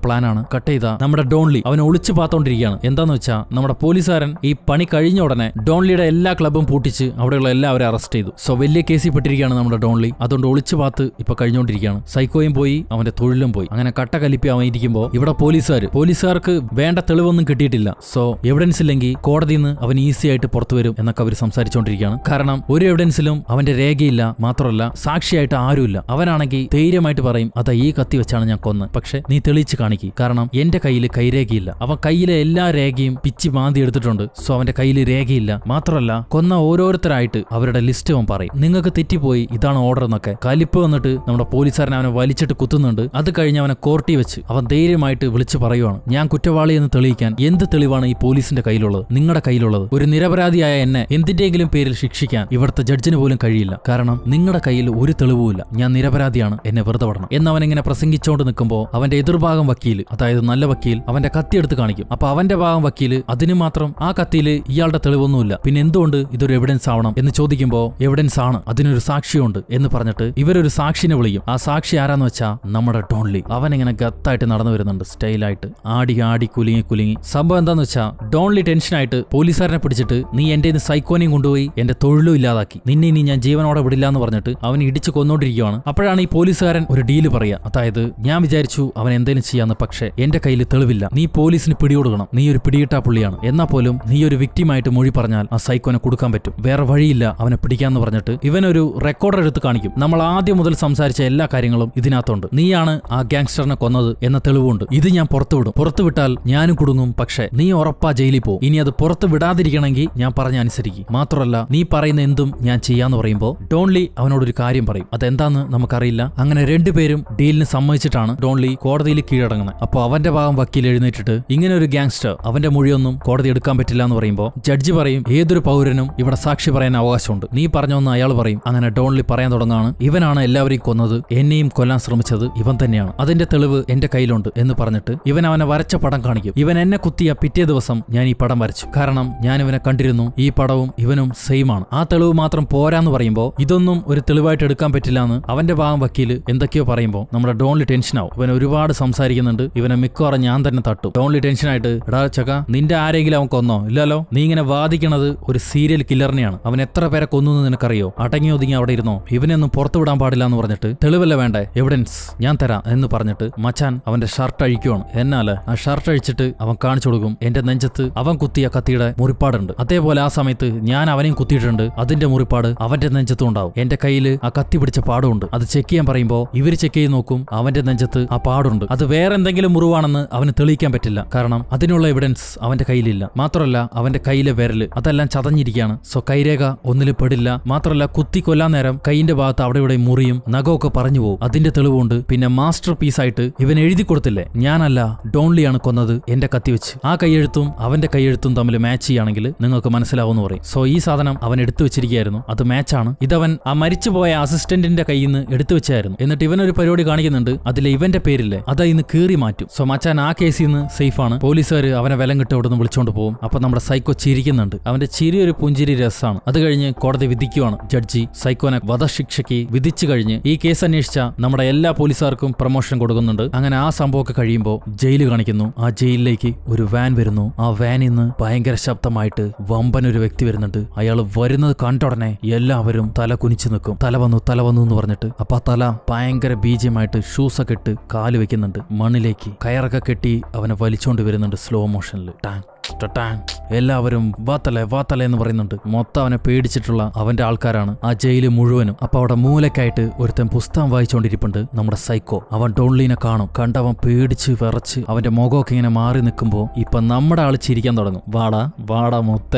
പ്ലാനാണ് കട്ട് ചെയ്ത നമ്മുടെ ഡോൺലി അവനെ ഒളിച്ചു പാത്തോണ്ടിരിക്കുകയാണ് എന്താന്ന് വെച്ചാൽ നമ്മുടെ പോലീസുകാരൻ ഈ പണി കഴിഞ്ഞ ഉടനെ ഡോൺലിയുടെ എല്ലാ ക്ലബും പൂട്ടിച്ച് അവിടെയുള്ള എല്ലാവരും അറസ്റ്റ് ചെയ്തു സോ വലിയ കേസിൽ പെട്ടിരിക്കുകയാണ് നമ്മുടെ ഡോൺലി അതുകൊണ്ട് ഒളിച്ചു പാത്ത് ഇപ്പൊ കഴിഞ്ഞുകൊണ്ടിരിക്കുകയാണ് സൈക്കോയും പോയി അവന്റെ തൊഴിലും പോയി അങ്ങനെ കട്ട കലിപ്പി അവൻ ഇരിക്കുമ്പോൾ ഇവിടെ പോലീസുകാർ പോലീസുകാർക്ക് വേണ്ട തെളിവൊന്നും കിട്ടിയിട്ടില്ല സോ എവിഡൻസ് ഇല്ലെങ്കിൽ കോടതിയിൽ നിന്ന് അവൻ ഈസി ആയിട്ട് പുറത്തു വരും എന്നൊക്കെ അവർ സംസാരിച്ചുകൊണ്ടിരിക്കുകയാണ് കാരണം ഒരു എവിഡൻസിലും അവന്റെ രേഖയില്ല മാത്രമല്ല സാക്ഷിയായിട്ട് ആരുമില്ല അവനാണെങ്കിൽ ധൈര്യമായിട്ട് പറയും അതാ ഈ കത്തി വെച്ചാണ് ഞാൻ കൊന്ന് പക്ഷെ നീ തെളിയിച്ച് കാണിക്കും കാരണം എന്റെ കയ്യിൽ കൈരേഖയില്ല അവൻ കയ്യിലെ എല്ലാ രേഖയും പിച്ചി മാന്തി എടുത്തിട്ടുണ്ട് സോ അവന്റെ കയ്യിൽ രേഖയില്ല മാത്രമല്ല കൊന്ന ഓരോരുത്തരായിട്ട് അവരുടെ ലിസ്റ്റ് അവൻ പറയും നിങ്ങൾക്ക് തെറ്റിപ്പോയി ഇതാണ് ഓർഡർ എന്നൊക്കെ കലിപ്പ് വന്നിട്ട് നമ്മുടെ പോലീസുകാരൻ അവനെ വലിച്ചിട്ട് കുത്തുന്നുണ്ട് അത് കഴിഞ്ഞ് അവനെ കോർട്ടി വെച്ച് അവൻ ധൈര്യമായിട്ട് വിളിച്ചു പറയുവാണ് ഞാൻ കുറ്റവാളി എന്ന് തെളിയിക്കാൻ എന്ത് തെളിവാണ് ഈ പോലീസിന്റെ കയ്യിലുള്ളത് നിങ്ങളുടെ കയ്യിലുള്ളത് ഒരു നിരപരാധിയായ എന്നെ എന്തിന്റെങ്കിലും പേരിൽ ശിക്ഷിക്കാൻ ഇവിടുത്തെ ജഡ്ജിന് പോലും കഴിയില്ല കാരണം നിങ്ങളുടെ കയ്യിൽ ഒരു തെളിവുമില്ല ഞാൻ നിരപരാധിയാണ് എന്നെ വെറുതെ വിടണം എന്ന് അവൻ ഇങ്ങനെ പ്രസംഗിച്ചുകൊണ്ട് നിൽക്കുമ്പോൾ അവന്റെ എതിർഭാഗം വക്കീൽ അതായത് നല്ല വക്കീൽ അവന്റെ കത്തി എടുത്ത് കാണിക്കും അപ്പൊ അവന്റെ ഭാഗം വക്കീൽ അതിന് മാത്രം ആ കത്തിയിൽ ഇയാളുടെ തെളിവൊന്നുമില്ല പിന്നെ എന്തുകൊണ്ട് ഇതൊരു എവിഡൻസ് ആവണം എന്ന് ചോദിക്കുമ്പോൾ എവിഡൻസ് ആണ് അതിനൊരു സാക്ഷിയുണ്ട് എന്ന് പറഞ്ഞിട്ട് ഇവരൊരു സാക്ഷിനെ വിളിക്കും ആ സാക്ഷി ആരാന്ന് വെച്ചാ നമ്മുടെ ഡോൺലി അവൻ ഇങ്ങനെ ഗത്തായിട്ട് നടന്നു വരുന്നുണ്ട് സ്റ്റൈലായിട്ട് ആടി ആടി കുലുങ്ങി കുലുങ്ങി സംഭവം എന്താന്ന് വെച്ചാ ഡോൺലി ടെൻഷനായിട്ട് പോലീസുകാരനെ പിടിച്ചിട്ട് നീ എന്റെ സൈക്കോനെയും കൊണ്ടുപോയി എന്റെ തൊഴിലും ഇല്ലാതാക്കി നിന്നെ ഇനി ഞാൻ ജീവനോടെ വിടില്ല എന്ന് പറഞ്ഞിട്ട് അവൻ ഇടിച്ചു കൊന്നോണ്ടിരിക്കുകയാണ് അപ്പോഴാണ് ഈ പോലീസുകാരൻ ഒരു ഡീല് പറയുക അതായത് ഞാൻ വിചാരിച്ചു അവൻ എന്തെങ്കിലും ചെയ്യാന്ന് പക്ഷേ എന്റെ കയ്യിൽ തെളിവില്ല നീ പോലീസിന് പിടികൊടുക്കണം നീ ഒരു പിടികിട്ടാ പുള്ളിയാണ് എന്നാ പോലും നീ ഒരു വിക്ടിമായിട്ട് മൊഴി പറഞ്ഞാൽ ആ സൈക്കോനെ കൊടുക്കാൻ പറ്റും വേറെ വഴിയില്ല അവനെ പിടിക്കാന്ന് പറഞ്ഞിട്ട് ഇവനൊരു റെക്കോർഡർ എടുത്ത് കാണിക്കും നമ്മൾ ആദ്യം മുതൽ സംസാരിച്ച എല്ലാ കാര്യങ്ങളും ഇതിനകത്തുണ്ട് നീയാണ് ആ ഗാങ്സ്റ്ററിനെ കൊന്നത് എന്ന തെളിവുണ്ട് ഇത് ഞാൻ പുറത്തുവിടും പുറത്തുവിട്ടാൽ ഞാനും കുടുങ്ങും പക്ഷേ നീ ഉറപ്പാ ജയിലിൽ പോകും ഇനി അത് പുറത്ത് വിടാതിരിക്കണമെങ്കിൽ ഞാൻ പറഞ്ഞ അനുസരിക്കും മാത്രമല്ല നീ പറയുന്ന എന്തും ഞാൻ ചെയ്യാന്ന് പറയുമ്പോൾ ഡോൺലി അവനോടൊരു കാര്യം പറയും അതെന്താന്ന് നമുക്കറിയില്ല അങ്ങനെ രണ്ടുപേരും ഡീലിന് സമ്മതിച്ചിട്ടാണ് ഡോൺലി കോടതിയിൽ കീഴടങ്ങുന്നത് അപ്പോൾ അവന്റെ ഭാഗം വക്കീൽ എഴുന്നേറ്റിട്ട് ഇങ്ങനെ ഒരു ഗാങ്സ്റ്റർ അവന്റെ മൊഴിയൊന്നും കോടതി എടുക്കാൻ പറ്റില്ല എന്ന് പറയുമ്പോൾ ജഡ്ജി പറയും ഏതൊരു പൗരനും ഇവിടെ സാക്ഷി പറയാൻ അവകാശമുണ്ട് നീ പറഞ്ഞൊന്ന് അയാൾ പറയും അങ്ങനെ ഡോൺലി പറയാൻ തുടങ്ങാണ് ഇവനാണ് എല്ലാവരെയും കൊന്നത് എന്നെയും കൊല്ലാൻ ശ്രമിച്ചത് ഇവൻ തന്നെയാണ് അതിന്റെ തെളിവ് എന്റെ കയ്യിലുണ്ട് എന്ന് പറഞ്ഞിട്ട് ഇവൻ അവനെ വരച്ച പടം കാണിക്കും ഇവൻ എന്നെ കുത്തിയ പിറ്റേ ദിവസം ഞാൻ ഈ പടം വരച്ചു കാരണം ഞാൻ ഇവനെ കണ്ടിരുന്നു ഈ പടവും ഇവനും സെയിം ആണ് ആ തെളിവ് മാത്രം പോരാന്ന് പറയുമ്പോൾ ഇതൊന്നും ഒരു തെളിവായിട്ട് എടുക്കാൻ പറ്റില്ല എന്ന് അവന്റെ ഭാഗം വക്കീല് എന്തൊക്കെയോ പറയുമ്പോൾ നമ്മുടെ ഡോൺലി ടെൻഷൻ ആവും ഇവൻ ഒരുപാട് സംസാരിക്കുന്നുണ്ട് ഇവനെ മിക്കവാറും ഞാൻ തന്നെ തട്ടും ഡോൺലി ടെൻഷനായിട്ട് എടാ ചക്ക നിന്റെ ആരെങ്കിലും അവൻ കൊന്നോ ഇല്ലല്ലോ നീ ഇങ്ങനെ വാദിക്കണത് ഒരു സീരിയൽ കില്ലറിനെയാണ് അവൻ എത്ര പേരെ കൊന്നു എന്ന് നിനക്കറിയോ അടങ്ങി ഒതുങ്ങി അവിടെ ഇരുന്നോ ഇവനെയൊന്നും പുറത്തു വിടാൻ പാടില്ല എന്ന് പറഞ്ഞിട്ട് തെളിവല്ല വേണ്ടേ എവിഡൻസ് ഞാൻ തരാം എന്ന് പറഞ്ഞിട്ട് മച്ചാൻ അവന്റെ ഷർട്ട് അഴിക്കുവാണ് എന്നാല് ആ ഷർട്ട് അഴിച്ചിട്ട് അവൻ കാണിച്ചു കൊടുക്കും എന്റെ നെഞ്ചത്ത് അവൻ കുത്തിയ കത്തിയുടെ മുറിപ്പാടുണ്ട് അതേപോലെ ആ സമയത്ത് ഞാൻ അവനെയും കുത്തിയിട്ടുണ്ട് അതിന്റെ മുറിപ്പാട് അവന്റെ നെഞ്ചത്തും ഉണ്ടാവും എന്റെ കയ്യിൽ ആ കത്തി പിടിച്ച പാടുണ്ട് അത് ചെക്ക് ചെയ്യാൻ പറയുമ്പോൾ ഇവര് ചെക്ക് ചെയ്ത് നോക്കും അവന്റെ നെഞ്ചത്ത് ആ പാടുണ്ട് അത് വേറെ എന്തെങ്കിലും മുറിവാണെന്ന് അവന് തെളിയിക്കാൻ പറ്റില്ല കാരണം അതിനുള്ള എവിഡൻസ് അവന്റെ കയ്യിലില്ല മാത്രമല്ല അവന്റെ കയ്യിലെ വിരല് അതെല്ലാം ചതഞ്ഞിരിക്കുകയാണ് സോ കൈരേഖ ഒന്നിലും പെടില്ല മാത്രമല്ല കുത്തി കൊല്ലാൻ നേരം കൈയിന്റെ ഭാഗത്ത് അവിടെ ഇവിടെ മുറിയും നഖമൊക്കെ പറഞ്ഞു പോകും അതിന്റെ തെളിവുണ്ട് പിന്നെ മാസ്റ്റർ പീസായിട്ട് ഇവൻ എഴുതി കൊടുത്തില്ലേ ഞാനല്ല ഡോൺലിയാണ് കൊന്നത് എന്റെ കത്തി വെച്ച് ആ കൈയെഴുത്തും അവന്റെ കൈയെഴുത്തും തമ്മിൽ മാച്ച് ചെയ്യുകയാണെങ്കിൽ നിങ്ങൾക്ക് മനസ്സിലാവുമെന്ന് പറയും സോ ഈ സാധനം അവൻ എടുത്തു വെച്ചിരിക്കുകയായിരുന്നു അത് മാച്ചാണ് ഇതവൻ ആ മരിച്ചുപോയ അസിസ്റ്റന്റിന്റെ കയ്യിൽ നിന്ന് എടുത്തു വെച്ചായിരുന്നു എന്നിട്ട് ഇവനൊരു പരിപാടി കാണിക്കുന്നുണ്ട് അതിലെ ഇവന്റെ പേരില്ലേ അത് ഇന്ന് കീറി മാറ്റും സോ മച്ചാൻ ആ കേസിൽ നിന്ന് സേഫ് ആണ് പോലീസുകാർ അവനെ വിലം കിട്ടി അവിടെ നിന്ന് വിളിച്ചോണ്ട് പോകും അപ്പൊ നമ്മുടെ സൈക്കോ ചിരിക്കുന്നുണ്ട് അവന്റെ ചിരി ഒരു പുഞ്ചിരി രസമാണ് അത് കഴിഞ്ഞ് കോടതി വിധിക്കുവാണ് ജഡ്ജി സൈക്കോനെ വധശിക്ഷയ്ക്ക് വിധിച്ചു കഴിഞ്ഞ് ഈ കേസ് അന്വേഷിച്ച നമ്മുടെ എല്ലാ പോലീസുകാർക്കും പ്രൊമോഷൻ കൊടുക്കുന്നുണ്ട് അങ്ങനെ ആ സംഭവമൊക്കെ കഴിയുമ്പോൾ ജയിൽ കാണിക്കുന്നു ആ ജയിലിലേക്ക് ഒരു വാൻ വരുന്നു ആ വാനിൽ നിന്ന് ഭയങ്കര ശബ്ദമായിട്ട് വമ്പൻ ഒരു വ്യക്തി വരുന്നുണ്ട് അയാൾ വരുന്നത് കണ്ടുടനെ എല്ലാവരും തല കുനിച്ചു നിൽക്കും തല വന്നു തല വന്നു എന്ന് പറഞ്ഞിട്ട് അപ്പൊ ആ തല ഭയങ്കര ബീജമായിട്ട് ഷൂസ് ഒക്കെ ഇട്ട് കാല് വെക്കുന്നുണ്ട് മണ്ണിലേക്ക് കയറൊക്കെ കെട്ടി അവനെ വലിച്ചോണ്ട് വരുന്നുണ്ട് സ്ലോ മോഷനിൽ ടാങ് ടട്ടാങ്. എല്ലാവരും വാത്തലെ വാത്തലെ എന്ന് പറയുന്നുണ്ട് മൊത്തം അവനെ പേടിച്ചിട്ടുള്ള അവന്റെ ആൾക്കാരാണ് ആ ജയില് മുഴുവനും അപ്പൊ അവിടെ മൂലക്കായിട്ട് ഒരുത്തൻ പുസ്തകം വായിച്ചുകൊണ്ടിരിപ്പുണ്ട് നമ്മുടെ സൈക്കോ അവൻ ഡോൺലീനെ കാണും കണ്ടവൻ പേടിച്ച് വിറച്ച് അവന്റെ മുഖമൊക്കെ ഇങ്ങനെ മാറി നിൽക്കുമ്പോ ഇപ്പൊ നമ്മുടെ ആള് ചിരിക്കാൻ തുടങ്ങും വാടാ വാടാ മൊത്തേ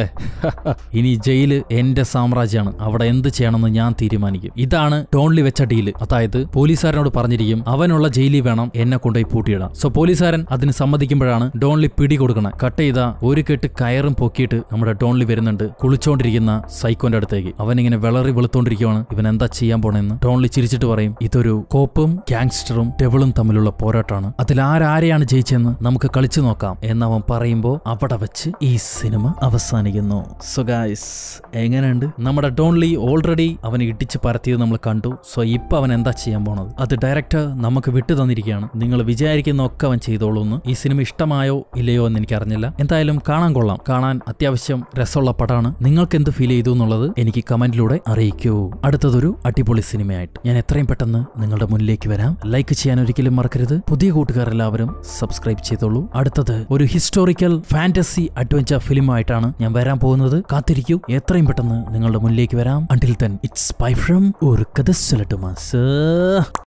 ഇനി ജയില് എന്റെ സാമ്രാജ്യമാണ് അവിടെ എന്ത് ചെയ്യണമെന്ന് ഞാൻ തീരുമാനിക്കും ഇതാണ് ഡോൺലി വെച്ച ഡീല് അതായത് പോലീസുകാരനോട് പറഞ്ഞിരിക്കും അവനുള്ള ജയിലിൽ വേണം എന്നെ കൊണ്ടുപോയി പൂട്ടിയിടാം സോ പോലീസുകാരൻ അതിന് സമ്മതിക്കുമ്പോഴാണ് ഡോൺലി പിടി കൊടുക്കണേ കട്ട് ചെയ്ത ഒരു കെട്ട് കയറും പൊക്കിയിട്ട് നമ്മുടെ ഡോൺലി വരുന്നുണ്ട് കുളിച്ചോണ്ടിരിക്കുന്ന സൈക്കോന്റെ അടുത്തേക്ക് അവൻ ഇങ്ങനെ വിളറി വെളുത്തോണ്ടിരിക്കുവാണ് ഇവൻ എന്താ ചെയ്യാൻ പോണെന്ന് ഡോൺലി ചിരിച്ചിട്ട് പറയും ഇതൊരു കോപ്പും ഗാങ്സ്റ്ററും ഡെവിളും തമ്മിലുള്ള പോരാട്ടമാണ് അതിൽ ആരാരെയാണ് ജയിച്ചെന്ന് നമുക്ക് കളിച്ചു നോക്കാം എന്നവൻ പറയുമ്പോ അവിടെ വെച്ച് ഈ സിനിമ അവസാനിക്കുന്നു സോ ഗായ്സ് എങ്ങനെയുണ്ട് നമ്മുടെ ഡോൺലി ഓൾറെഡി അവനെ ഇടിച്ച് പരത്തിയത് നമ്മൾ കണ്ടു സോ ഇപ്പൊ അവൻ എന്താ ചെയ്യാൻ പോണത് അത് ഡയറക്ടർ നമുക്ക് വിട്ടു തന്നിരിക്കുകയാണ് നിങ്ങൾ വിചാരിക്കുന്ന ഒക്കെ അവൻ ചെയ്തോളൂ എന്ന് ഈ സിനിമ ഇഷ്ടമായോ ഇല്ലയോ എന്ന് എനിക്ക് അറിഞ്ഞില്ല എന്തായാലും കാണാൻ കൊള്ളാം കാണാൻ അത്യാവശ്യം രസമുള്ള പടമാണ് നിങ്ങൾക്ക് എന്ത് ഫീൽ ചെയ്തു എന്നുള്ളത് എനിക്ക് കമന്റിലൂടെ അറിയിക്കൂ അടുത്തതൊരു അടിപൊളി സിനിമയായിട്ട് ഞാൻ എത്രയും പെട്ടെന്ന് നിങ്ങളുടെ മുന്നിലേക്ക് വരാം ലൈക്ക് ചെയ്യാൻ ഒരിക്കലും മറക്കരുത് പുതിയ കൂട്ടുകാർ എല്ലാവരും സബ്സ്ക്രൈബ് ചെയ്തോളൂ അടുത്തത് ഒരു ഹിസ്റ്റോറിക്കൽ ഫാന്റസി അഡ്വഞ്ചർ ഫിലിമായിട്ടാണ് ഞാൻ വരാൻ പോകുന്നത് കാത്തിരിക്കൂ എത്രയും പെട്ടെന്ന് നിങ്ങളുടെ മുന്നിലേക്ക് വരാം until then it's bye from ഒരു കഥ